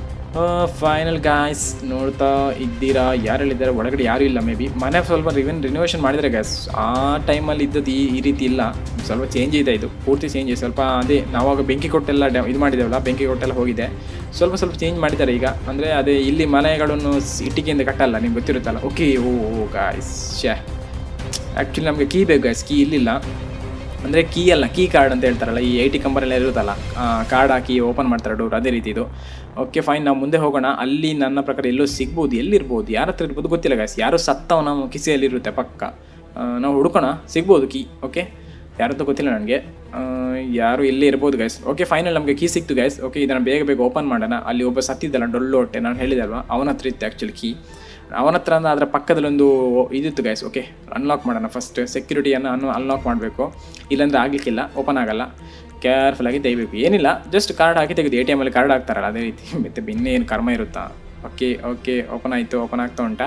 ಫೈನಲ್ ಗಾಯ್ಸ್ ನೋಡ್ತಾ ಇದ್ದೀರಾ ಯಾರೆಲ್ಲಿದ್ದಾರೆ ಒಳಗಡೆ ಯಾರೂ ಇಲ್ಲ ಮೇ ಬಿ ಮನೆ ಸ್ವಲ್ಪ ರಿವನ್ ರಿನೋವೇಷನ್ ಮಾಡಿದರೆ ಗ್ಯಾಸ್ ಆ ಟೈಮಲ್ಲಿ ಇದ್ದದ್ದು ಈ ಈ ರೀತಿ ಇಲ್ಲ ಸ್ವಲ್ಪ ಚೇಂಜ್ ಇದೆ ಇದು ಪೂರ್ತಿ ಚೇಂಜ್ ಇದೆ ಸ್ವಲ್ಪ ಅದೇ ನಾವಾಗ ಬೆಂಕಿ ಕೊಟ್ಟೆಲ್ಲ ಡ ಇದು ಮಾಡಿದ್ದೇವಲ್ಲ ಬೆಂಕಿ ಕೊಟ್ಟೆಲ್ಲ ಹೋಗಿದೆ ಸ್ವಲ್ಪ ಸ್ವಲ್ಪ ಚೇಂಜ್ ಮಾಡಿದ್ದಾರೆ ಈಗ ಅಂದರೆ ಅದೇ ಇಲ್ಲಿ ಮನೆಗಳನ್ನು ಸ್- ಇಟ್ಟಿಗೆಯಿಂದ ಕಟ್ಟಲ್ಲ ನಿಮ್ಗೆ ಗೊತ್ತಿರುತ್ತಲ್ಲ ಓಕೆ ಓ ಓ ಗಾಯ್ಸ್ ಶ್ಯಾ ಆ್ಯಕ್ಚುಲಿ ನಮಗೆ ಕೀ ಬೇಕು ಗಾಯ್ಸ್ ಕೀ ಇಲ್ಲಿಲ್ಲ ಅಂದರೆ ಕೀ ಅಲ್ಲ ಕೀ ಕಾರ್ಡ್ ಅಂತ ಹೇಳ್ತಾರಲ್ಲ ಈ ಐ ಟಿ ಕಂಪನಿಯಲ್ಲಿ ಇರುತ್ತಲ್ಲ ಕಾರ್ಡ್ ಹಾಕಿ ಓಪನ್ ಮಾಡ್ತಾರೆ ಡೋರ್ ಅದೇ ರೀತಿ ಇದು ಓಕೆ ಫೈನ್ ನಾವು ಮುಂದೆ ಹೋಗೋಣ ಅಲ್ಲಿ ನನ್ನ ಪ್ರಕಾರ ಎಲ್ಲೋ ಸಿಗ್ಬೋದು ಎಲ್ಲಿರ್ಬೋದು ಯಾರ ಹತ್ರ ಇರ್ಬೋದು ಗೊತ್ತಿಲ್ಲ ಗಾಯ್ಸ್ ಯಾರು ಸತ್ತವನ ಕಿಸೆಯಲ್ಲಿರುತ್ತೆ ಪಕ್ಕ ಆ, ನಾವು ಹುಡುಕೋಣ ಸಿಗ್ಬೋದು ಕೀ ಓಕೆ ಯಾರದ್ದು ಗೊತ್ತಿಲ್ಲ ನನಗೆ ಯಾರು ಇಲ್ಲೇ ಇರ್ಬೋದು ಗೈಸ್ ಓಕೆ ಫೈನಲ್ ನಮಗೆ ಕೀ ಸಿಕ್ತು ಗೈಸ್ ಓಕೆ ಇದನ್ನು ಬೇಗ ಬೇಗ ಓಪನ್ ಮಾಡೋಣ ಅಲ್ಲಿ ಒಬ್ಬ ಸತ್ತಿದ್ದಲ್ಲ ಡೊಳ್ಳು ಹೊಟ್ಟೆ ನಾನು ಹೇಳಿದೆ ಅಲ್ವಾ ಅವನ ಹತ್ರ ಇತ್ತು ಆ್ಯಕ್ಚುಲಿ ಕೀ ಅವನ ಹತ್ರ ಅಂದ್ರೆ ಅದರ ಪಕ್ಕದಲ್ಲಿ ಒಂದು ಇದಿತ್ತು ಗೈಸ್ ಓಕೆ ಅನ್ಲಾಕ್ ಮಾಡೋಣ ಫಸ್ಟ್ ಸೆಕ್ಯೂರಿಟಿಯನ್ನು ಅನ್ ಅನ್ಲಾಕ್ ಮಾಡಬೇಕು ಇಲ್ಲಾಂದ್ರೆ ಆಗಲಿಕ್ಕಿಲ್ಲ ಓಪನ್ ಆಗಲ್ಲ ಕೇರ್ಫುಲ್ಲಾಗಿ ತೆಗಿಬೇಕು ಏನಿಲ್ಲ ಜಸ್ಟ್ ಕಾರ್ಡ್ ಹಾಕಿ ತೆಗೆದು ಎ ಟಿ ಎಮಲ್ಲಿ ಕಾರ್ಡ್ ಹಾಕ್ತಾರಲ್ಲ ಅದೇ ರೀತಿ ಮತ್ತೆ ಇನ್ನೇನು ಕರ್ಮ ಇರುತ್ತಾ ಓಕೆ ಓಕೆ ಓಪನ್ ಆಯಿತು ಓಪನ್ ಆಗ್ತಾ ಉಂಟಾ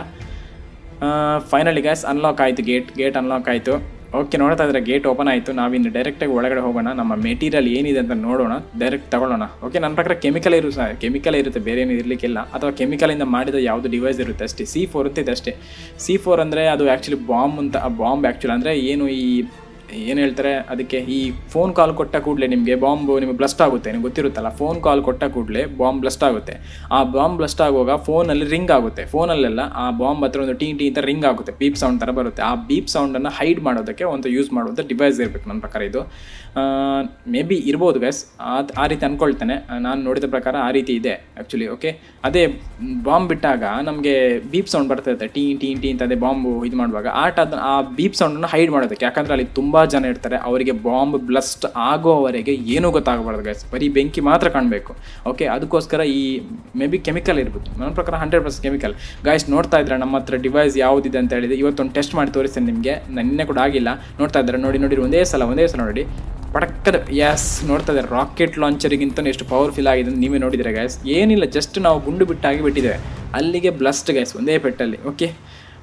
ಫೈನಲಿ ಗ್ಯಾಸ್ ಅನ್ಲಾಕ್ ಆಯಿತು ಗೇಟ್ ಗೇಟ್ ಅನ್ಲಾಕ್ ಆಯಿತು ಓಕೆ ನೋಡ್ತಾ ಇದ್ರೆ ಗೇಟ್ ಓಪನ್ ಆಯಿತು ನಾವಿನ್ನು ಡೈರೆಕ್ಟಾಗಿ ಒಳಗಡೆ ಹೋಗೋಣ ನಮ್ಮ ಮೆಟೀರಿಯಲ್ ಏನಿದೆ ಅಂತ ನೋಡೋಣ ಡೈರೆಕ್ಟ್ ತಗೊಳ್ಳೋಣ ಓಕೆ ನನ್ನ ಪ್ರಕಾರ ಕೆಮಿಕಲ್ ಇರು ಸಹ ಕೆಮಿಕಲ್ ಇರುತ್ತೆ ಬೇರೆ ಏನು ಇರಲಿಕ್ಕಿಲ್ಲ ಅಥವಾ ಕೆಮಿಕಲಿಂದ ಮಾಡಿದ ಯಾವುದು ಡಿವೈಸ್ ಇರುತ್ತೆ ಅಷ್ಟೇ ಸಿ ಫೋರ್ ಅಂತ ಇದೆ ಅಷ್ಟೇ ಸಿ ಫೋರ್ ಅಂದರೆ ಅದು ಆ್ಯಕ್ಚುಲಿ ಬಾಂಬ್ ಅಂತ ಆ ಬಾಂಬ್ ಆ್ಯಕ್ಚುಲಿ ಅಂದರೆ ಏನು ಈ ಏನು ಹೇಳ್ತಾರೆ ಅದಕ್ಕೆ ಈ ಫೋನ್ ಕಾಲ್ ಕೊಟ್ಟ ಕೂಡಲೇ ನಿಮಗೆ ಬಾಂಬ್ ನಿಮಗೆ ಬ್ಲಸ್ಟ್ ಆಗುತ್ತೆ ನಿಮ್ಗೆ ಗೊತ್ತಿರುತ್ತಲ್ಲ ಫೋನ್ ಕಾಲ್ ಕೊಟ್ಟ ಕೂಡಲೇ ಬಾಂಬ್ ಬ್ಲಸ್ಟ್ ಆಗುತ್ತೆ ಆ ಬಾಂಬ್ ಬ್ಲಸ್ಟ್ ಆಗುವಾಗ ಫೋನಲ್ಲಿ ರಿಂಗ್ ಆಗುತ್ತೆ ಫೋನಲ್ಲೆಲ್ಲ ಆ ಬಾಂಬ್ ಹತ್ರ ಒಂದು ಟೀ ಟೀ ಅಂತ ರಿಂಗ್ ಆಗುತ್ತೆ ಬೀಪ್ ಸೌಂಡ್ ಥರ ಬರುತ್ತೆ ಆ ಬೀಪ್ ಸೌಂಡನ್ನು ಹೈಡ್ ಮಾಡೋದಕ್ಕೆ ಒಂದು ಯೂಸ್ ಮಾಡುವಂಥ ಡಿವೈಸ್ ಇರಬೇಕು ನನ್ನ ಪ್ರಕಾರ ಇದು ಮೇ ಬಿ ಇರ್ಬೋದು ಗೈಸ್ ಆ ರೀತಿ ಅಂದ್ಕೊಳ್ತೇನೆ ನಾನು ನೋಡಿದ ಪ್ರಕಾರ ಆ ರೀತಿ ಇದೆ ಆ್ಯಕ್ಚುಲಿ ಓಕೆ ಅದೇ ಬಾಂಬ್ ಬಿಟ್ಟಾಗ ನಮಗೆ ಬೀಪ್ ಸೌಂಡ್ ಬರ್ತಿರುತ್ತೆ ಟೀ ಟೀ ಟೀ ಅಂತ ಅದೇ ಬಾಂಬು ಇದು ಮಾಡುವಾಗ ಆಟ ಅದನ್ನ ಆ ಬೀಪ್ ಸೌಂಡನ್ನು ಹೈಡ್ ಮಾಡೋದಕ್ಕೆ ಯಾಕಂದರೆ ಅಲ್ಲಿ ತುಂಬ ಜನ ಇರ್ತಾರೆ ಅವರಿಗೆ ಬಾಂಬ್ ಬ್ಲಸ್ಟ್ ಆಗೋವರೆಗೆ ಏನೂ ಗೊತ್ತಾಗಬಾರ್ದು ಗೈಸ್ ಬರೀ ಬೆಂಕಿ ಮಾತ್ರ ಕಾಣಬೇಕು ಓಕೆ ಅದಕ್ಕೋಸ್ಕರ ಈ ಮೇ ಬಿ ಕೆಮಿಕಲ್ ಇರ್ಬೋದು ನನ್ನ ಪ್ರಕಾರ ಹಂಡ್ರೆಡ್ ಪರ್ಸೆಂಟ್ ಕೆಮಿಕಲ್ ಗಾಯ್ಸ್ ನೋಡ್ತಾ ಇದ್ರೆ ನಮ್ಮ ಹತ್ರ ಡಿವೈಸ್ ಯಾವುದಿದೆ ಅಂತ ಹೇಳಿದೆ ಇವತ್ತೊಂದು ಟೆಸ್ಟ್ ಮಾಡಿ ತೋರಿಸ್ತೇನೆ ನಿಮಗೆ ನಿನ್ನೆ ಕೂಡ ಆಗಿಲ್ಲ ನೋಡ್ತಾ ಇದ್ದಾರೆ ನೋಡಿ ನೋಡಿ ಒಂದೇ ಸಲ ಒಂದೇ ಸಲ ನೋಡಿ ಪಡಕ್ಕದ ಎಸ್ ನೋಡ್ತಾ ಇದ್ದಾರೆ ರಾಕೆಟ್ ಲಾಂಚರಿಗಿಂತ ಎಷ್ಟು ಪವರ್ಫುಲ್ ಆಗಿದೆ ಅಂತ ನೀವೇ ನೋಡಿದರೆ ಗ್ಯಾಸ್ ಏನಿಲ್ಲ ಜಸ್ಟ್ ನಾವು ಗುಂಡು ಬಿಟ್ಟಾಗಿ ಬಿಟ್ಟಿದ್ದೇವೆ ಅಲ್ಲಿಗೆ ಬ್ಲಸ್ಟ್ ಗ್ಯಾಸ್ ಒಂದೇ ಪೆಟ್ಟಲ್ಲಿ ಓಕೆ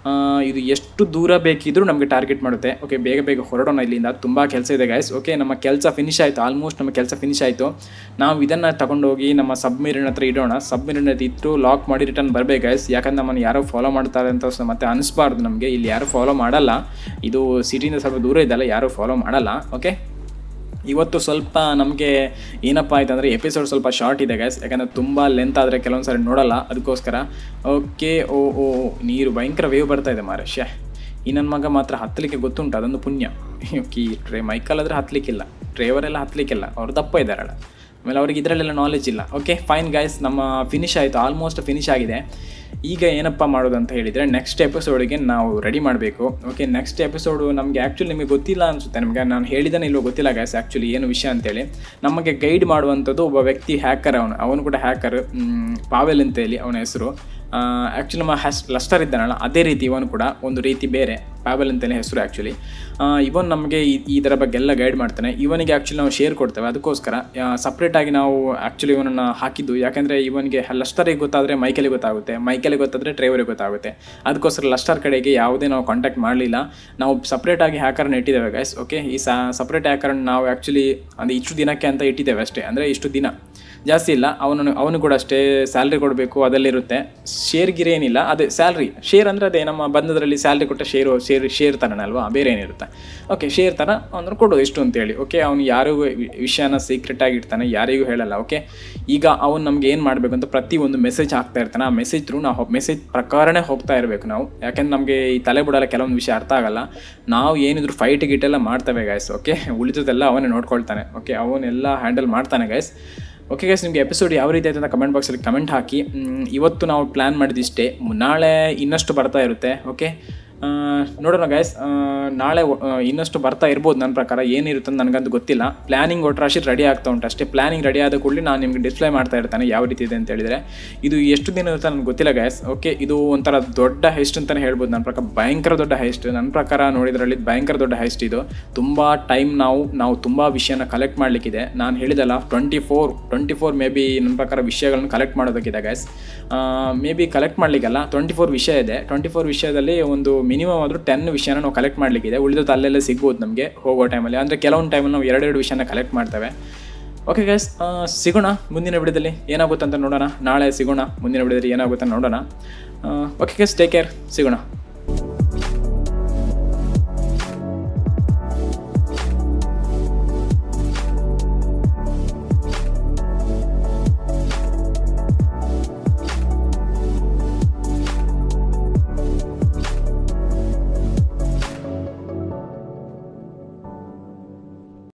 ಆ, ಇದು ಎಷ್ಟು ದೂರ ಬೇಕಿದ್ರೂ ನಮಗೆ ಟಾರ್ಗೆಟ್ ಮಾಡುತ್ತೆ ಓಕೆ ಬೇಗ ಬೇಗ ಹೊರಡೋಣ ಇಲ್ಲಿಂದ ತುಂಬ ಕೆಲಸ ಇದೆ ಗೈಸ್ ಓಕೆ ನಮ್ಮ ಕೆಲಸ ಫಿನಿಶ್ ಆಯಿತು ಆಲ್ಮೋಸ್ಟ್ ನಮ್ಮ ಕೆಲಸ ಫಿನಿಶ್ ಆಯಿತು ನಾವು ಇದನ್ನು ತಗೊಂಡೋಗಿ ನಮ್ಮ ಸಬ್ಮಿರಿನ್ ಹತ್ರ ಇಡೋಣ ಸಬ್ಮಿರಿನ್ ಇಟ್ಟು ಲಾಕ್ ಮಾಡಿ ರಿಟರ್ನ್ ಬರಬೇಕು ಗೈಸ್ ಯಾಕಂದ್ರೆ ನಮ್ಮನ್ನು ಯಾರೋ ಫಾಲೋ ಮಾಡ್ತಾರೆ ಅಂತ ಸ- ಮತ್ತೆ ಅನಿಸ್ಬಾರ್ದು ನಮಗೆ ಇಲ್ಲಿ ಯಾರು ಫಾಲೋ ಮಾಡಲ್ಲ ಇದು ಸಿಟಿಯಿಂದ ಸ್ವಲ್ಪ ದೂರ ಇದೆಲ್ಲ ಯಾರೂ ಫಾಲೋ ಮಾಡಲ್ಲ ಓಕೆ ಇವತ್ತು ಸ್ವಲ್ಪ ನಮಗೆ ಏನಪ್ಪ ಆಯ್ತು ಅಂದರೆ ಎಪಿಸೋಡ್ ಸ್ವಲ್ಪ ಶಾರ್ಟ್ ಇದೆ ಗೈಸ್ ಯಾಕಂದರೆ ತುಂಬ ಲೆಂತ್ ಆದರೆ ಕೆಲವೊಂದು ಸಾರಿ ನೋಡಲ್ಲ ಅದಕ್ಕೋಸ್ಕರ ಓಕೆ ಓ ಓ ಓ, ನೀರು ಭಯಂಕರ ವೇವ್ ಬರ್ತಾ ಇದೆ ಮಾರ ಶ್ಯಾ ಈ ನನ್ನ ಮಗ ಮಾತ್ರ ಹತ್ತಲಿಕ್ಕೆ ಗೊತ್ತುಂಟು ಅದೊಂದು ಪುಣ್ಯ ಓಕೆ ಟ್ರೇ ಮೈಕಲ್ಲಾದರೆ ಹತ್ತಲಿಕ್ಕಿಲ್ಲ ಡ್ರೈವರೆಲ್ಲ ಹತ್ತಲಿಕ್ಕಿಲ್ಲ ಅವ್ರು ದಪ್ಪ ಇದ್ದಾರಲ್ಲ ಆಮೇಲೆ ಅವ್ರಿಗೆ ಇದರಲ್ಲೆಲ್ಲ ನಾಲೆಜ್ ಇಲ್ಲ ಓಕೆ ಫೈನ್ ಗೈಸ್ ನಮ್ಮ ಫಿನಿಶ್ ಆಯಿತು ಆಲ್ಮೋಸ್ಟ್ ಫಿನಿಶ್ ಆಗಿದೆ ಈಗ ಏನಪ್ಪ ಮಾಡೋದು ಅಂತ ಹೇಳಿದರೆ ನೆಕ್ಸ್ಟ್ ಎಪಿಸೋಡಿಗೆ ನಾವು ರೆಡಿ ಮಾಡಬೇಕು ಓಕೆ ನೆಕ್ಸ್ಟ್ ಎಪಿಸೋಡು ನಮಗೆ ಆ್ಯಕ್ಚುಲಿ ನಿಮಗೆ ಗೊತ್ತಿಲ್ಲ ಅನಿಸುತ್ತೆ ನಿಮಗೆ ನಾನು ಹೇಳಿದಾನೆ ಇಲ್ಲೋ ಗೊತ್ತಿಲ್ಲ ಗ್ಯಾಸ್ ಆ್ಯಕ್ಚುಲಿ ಏನು ವಿಷಯ ಅಂತೇಳಿ ನಮಗೆ ಗೈಡ್ ಮಾಡುವಂಥದ್ದು ಒಬ್ಬ ವ್ಯಕ್ತಿ ಹ್ಯಾಕರ್ ಅವನು ಅವನು ಕೂಡ ಹ್ಯಾಕರ್ ಪಾವೆಲ್ ಅಂತೇಳಿ ಅವನ ಹೆಸರು ಆ್ಯಕ್ಚುಲಿ ನಮ್ಮ ಹ್ಯಾಸ್ ಲಸ್ಟರ್ ಇದ್ದಾನಲ್ಲ ಅದೇ ರೀತಿ ಇವನು ಕೂಡ ಒಂದು ರೀತಿ ಬೇರೆ ಪ್ಯಾಬಲ್ ಅಂತಲೇ ಹೆಸರು ಆ್ಯಕ್ಚುಲಿ ಇವನ್ ನಮಗೆ ಈ ಈ ಥರ ಬಗ್ಗೆ ಎಲ್ಲ ಗೈಡ್ ಮಾಡ್ತಾನೆ ಇವನಿಗೆ ಆ್ಯಕ್ಚುಲಿ ನಾವು ಶೇರ್ ಕೊಡ್ತೇವೆ ಅದಕ್ಕೋಸ್ಕರ ಸಪ್ರೇಟಾಗಿ ನಾವು ಆ್ಯಕ್ಚುಲಿ ಇವನನ್ನು ಹಾಕಿದ್ದು ಯಾಕೆಂದರೆ ಇವನಿಗೆ ಲಸ್ಟರಿಗೆ ಗೊತ್ತಾದರೆ ಮೈಕಲಿಗೆ ಗೊತ್ತಾಗುತ್ತೆ ಮೈಕಲಿಗೆ ಗೊತ್ತಾದರೆ ಡ್ರೈವರಿಗೆ ಗೊತ್ತಾಗುತ್ತೆ ಅದಕ್ಕೋಸ್ಕರ ಲಸ್ಟರ್ ಕಡೆಗೆ ಯಾವುದೇ ನಾವು ಕಾಂಟ್ಯಾಕ್ಟ್ ಮಾಡಲಿಲ್ಲ ನಾವು ಸಪ್ರೇಟಾಗಿ ಹ್ಯಾಕರ್ನ ಇಟ್ಟಿದ್ದೇವೆ ಗೈಸ್ ಓಕೆ ಈ ಸಪ್ರೇಟ್ ಹ್ಯಾಕರ್ನ ನಾವು ಆ್ಯಕ್ಚುಲಿ ಅಂದರೆ ಇಷ್ಟು ದಿನಕ್ಕೆ ಅಂತ ಇಟ್ಟಿದ್ದೇವೆ ಅಷ್ಟೇ ಅಂದರೆ ಇಷ್ಟು ದಿನ ಜಾಸ್ತಿ ಇಲ್ಲ ಅವನು ಅವನು ಕೂಡ ಅಷ್ಟೇ ಸ್ಯಾಲ್ರಿ ಕೊಡಬೇಕು ಅದಲ್ಲಿರುತ್ತೆ ಶೇರ್ ಗಿರ್ ಏನಿಲ್ಲ ಅದೇ ಸ್ಯಾಲ್ರಿ ಶೇರ್ ಅಂದರೆ ಅದೇ ನಮ್ಮ ಬಂದದ್ರಲ್ಲಿ ಸ್ಯಾಲ್ರಿ ಕೊಟ್ಟ ಶೇರು ಶೇರ್ ಶೇರ್ ಥರನೇ ಅಲ್ವಾ ಬೇರೆ ಏನಿರುತ್ತೆ ಓಕೆ ಶೇರ್ ಥರ ಅಂದ್ರೆ ಕೊಡೋದು ಎಷ್ಟು ಅಂತೇಳಿ ಓಕೆ ಅವನು ಯಾರಿಗೂ ವಿ- ವಿಷಯನ ಸೀಕ್ರೆಟ್ ಆಗಿ ಇಡ್ತಾನೆ ಯಾರಿಗೂ ಹೇಳಲ್ಲ ಓಕೆ ಈಗ ಅವನು ನಮ್ಗೆ ಏನು ಮಾಡಬೇಕು ಅಂತ ಪ್ರತಿ ಒಂದು ಮೆಸೇಜ್ ಹಾಕ್ತಾ ಇರ್ತಾನೆ ಆ ಮೆಸೇಜ್ ಥ್ರೂ ನಾವು ಮೆಸೇಜ್ ಪ್ರಕಾರನೇ ಹೋಗ್ತಾ ಇರಬೇಕು ನಾವು ಯಾಕೆಂದ್ರೆ ನಮಗೆ ಈ ತಲೆ ಬಿಡಲ್ಲ ಕೆಲವೊಂದು ವಿಷಯ ಅರ್ಥ ಆಗಲ್ಲ ನಾವು ಏನಿದ್ರು ಫೈಟ್ ಗಿಟ್ಟೆಲ್ಲ ಮಾಡ್ತೇವೆ ಗೈಸ್ ಓಕೆ ಉಳಿದದೆಲ್ಲ ಅವನೇ ನೋಡ್ಕೊಳ್ತಾನೆ ಓಕೆ ಅವನ್ನೆಲ್ಲ ಹ್ಯಾಂಡಲ್ ಮಾಡ್ತಾನೆ ಗೈಸ್ ಓಕೆ ಗೈಸ್ ನಿಮಗೆ ಎಪಿಸೋಡ್ ಯಾವ ರೀತಿ ಆಯ್ತು ಅಂತ ಕಮೆಂಟ್ ಬಾಕ್ಸಲ್ಲಿ ಕಮೆಂಟ್ ಹಾಕಿ ಮ್, ಇವತ್ತು ನಾವು ಪ್ಲ್ಯಾನ್ ಮಾಡಿದಿಷ್ಟೇ ಮ್, ನಾಳೆ ಇನ್ನಷ್ಟು ಬರ್ತಾ ಇರುತ್ತೆ ಓಕೆ ಆ, ನೋಡೋಣ ಗೈಸ್ ನಾಳೆ ಆ, ಇನ್ನಷ್ಟು ಬರ್ತಾ ಇರ್ಬೋದು ನನ್ನ ಪ್ರಕಾರ ಏನಿರುತ್ತೆ ಅಂತ ನನಗಂತೂ ಗೊತ್ತಿಲ್ಲ ಪ್ಲ್ಯಾನಿಂಗ್ ಒಟ್ರಾಶಿ ರೆಡಿ ಆಗ್ತಾ ಉಂಟು ಅಷ್ಟೇ ಪ್ಲ್ಯಾನಿಂಗ್ ರೆಡಿ ಆದ ಕೂಡಲೇ ನಾನು ನಿಮಗೆ ಡಿಸ್ಪ್ಲೇ ಮಾಡ್ತಾ ಇರ್ತಾನೆ ಯಾವ ರೀತಿ ಇದೆ ಅಂತ ಹೇಳಿದರೆ ಇದು ಎಷ್ಟು ದಿನ ಇರುತ್ತೆ ನನಗೆ ಗೊತ್ತಿಲ್ಲ ಗೈಸ್ ಓಕೆ ಇದು ಒಂಥರ ದೊಡ್ಡ ಹೆಸ್ಟ್ ಅಂತಲೇ ಹೇಳ್ಬೋದು ನನ್ನ ಪ್ರಕಾರ ಭಯಂಕರ ದೊಡ್ಡ ಹೆಸ್ಟ್ ನನ್ನ ಪ್ರಕಾರ ನೋಡಿದ್ರಲ್ಲಿ ಭಯಂಕರ ದೊಡ್ಡ ಹೆಸ್ಟ್ ಇದು ತುಂಬ ಟೈಮ್ ನಾವು ನಾವು ತುಂಬ ವಿಷಯನ ಕಲೆಕ್ಟ್ ಮಾಡಲಿಕ್ಕಿದೆ ನಾನು ಹೇಳಿದಲ್ಲ twenty four twenty four maybe ನನ್ನ ಪ್ರಕಾರ ವಿಷಯಗಳನ್ನು ಕಲೆಕ್ಟ್ ಮಾಡೋದಕ್ಕಿದೆ ಗೈಸ್ ಮೇ ಬಿ ಕಲೆಕ್ಟ್ ಮಾಡಲಿಕ್ಕಲ್ಲ ಟ್ವೆಂಟಿ ಫೋರ್ ವಿಷಯ ಇದೆ ಟ್ವೆಂಟಿ ಫೋರ್ ವಿಷಯದಲ್ಲಿ ಒಂದು ಮಿನಿಮಮ್ ಆದರೂ ಟೆನ್ ವಿಷಯನ ನಾವು ಕಲೆಕ್ಟ್ ಮಾಡಲಿಕ್ಕಿದೆ ಉಳಿದದ್ದು ಅಲ್ಲೆಲ್ಲ ಸಿಗ್ಬೋದು ನಮಗೆ ಹೋಗೋ ಟೈಮಲ್ಲಿ ಅಂದರೆ ಕೆಲವೊಂದು ಟೈಮಲ್ಲಿ ನಾವು ಎರಡೆರಡು ವಿಷಯನ ಕಲೆಕ್ಟ್ ಮಾಡ್ತೇವೆ ಓಕೆ ಗೈಸ್ ಸಿಗೋಣ ಮುಂದಿನ ವಿಡಿಯೋದಲ್ಲಿ ಏನಾಗುತ್ತೆ ಅಂತ ನೋಡೋಣ ನಾಳೆ ಸಿಗೋಣ ಮುಂದಿನ ವಿಡಿಯೋದಲ್ಲಿ ಏನಾಗುತ್ತೆ ಅಂತ ನೋಡೋಣ ಓಕೆ ಗೈಸ್ ಟೇಕ್ ಕೇರ್ ಸಿಗೋಣ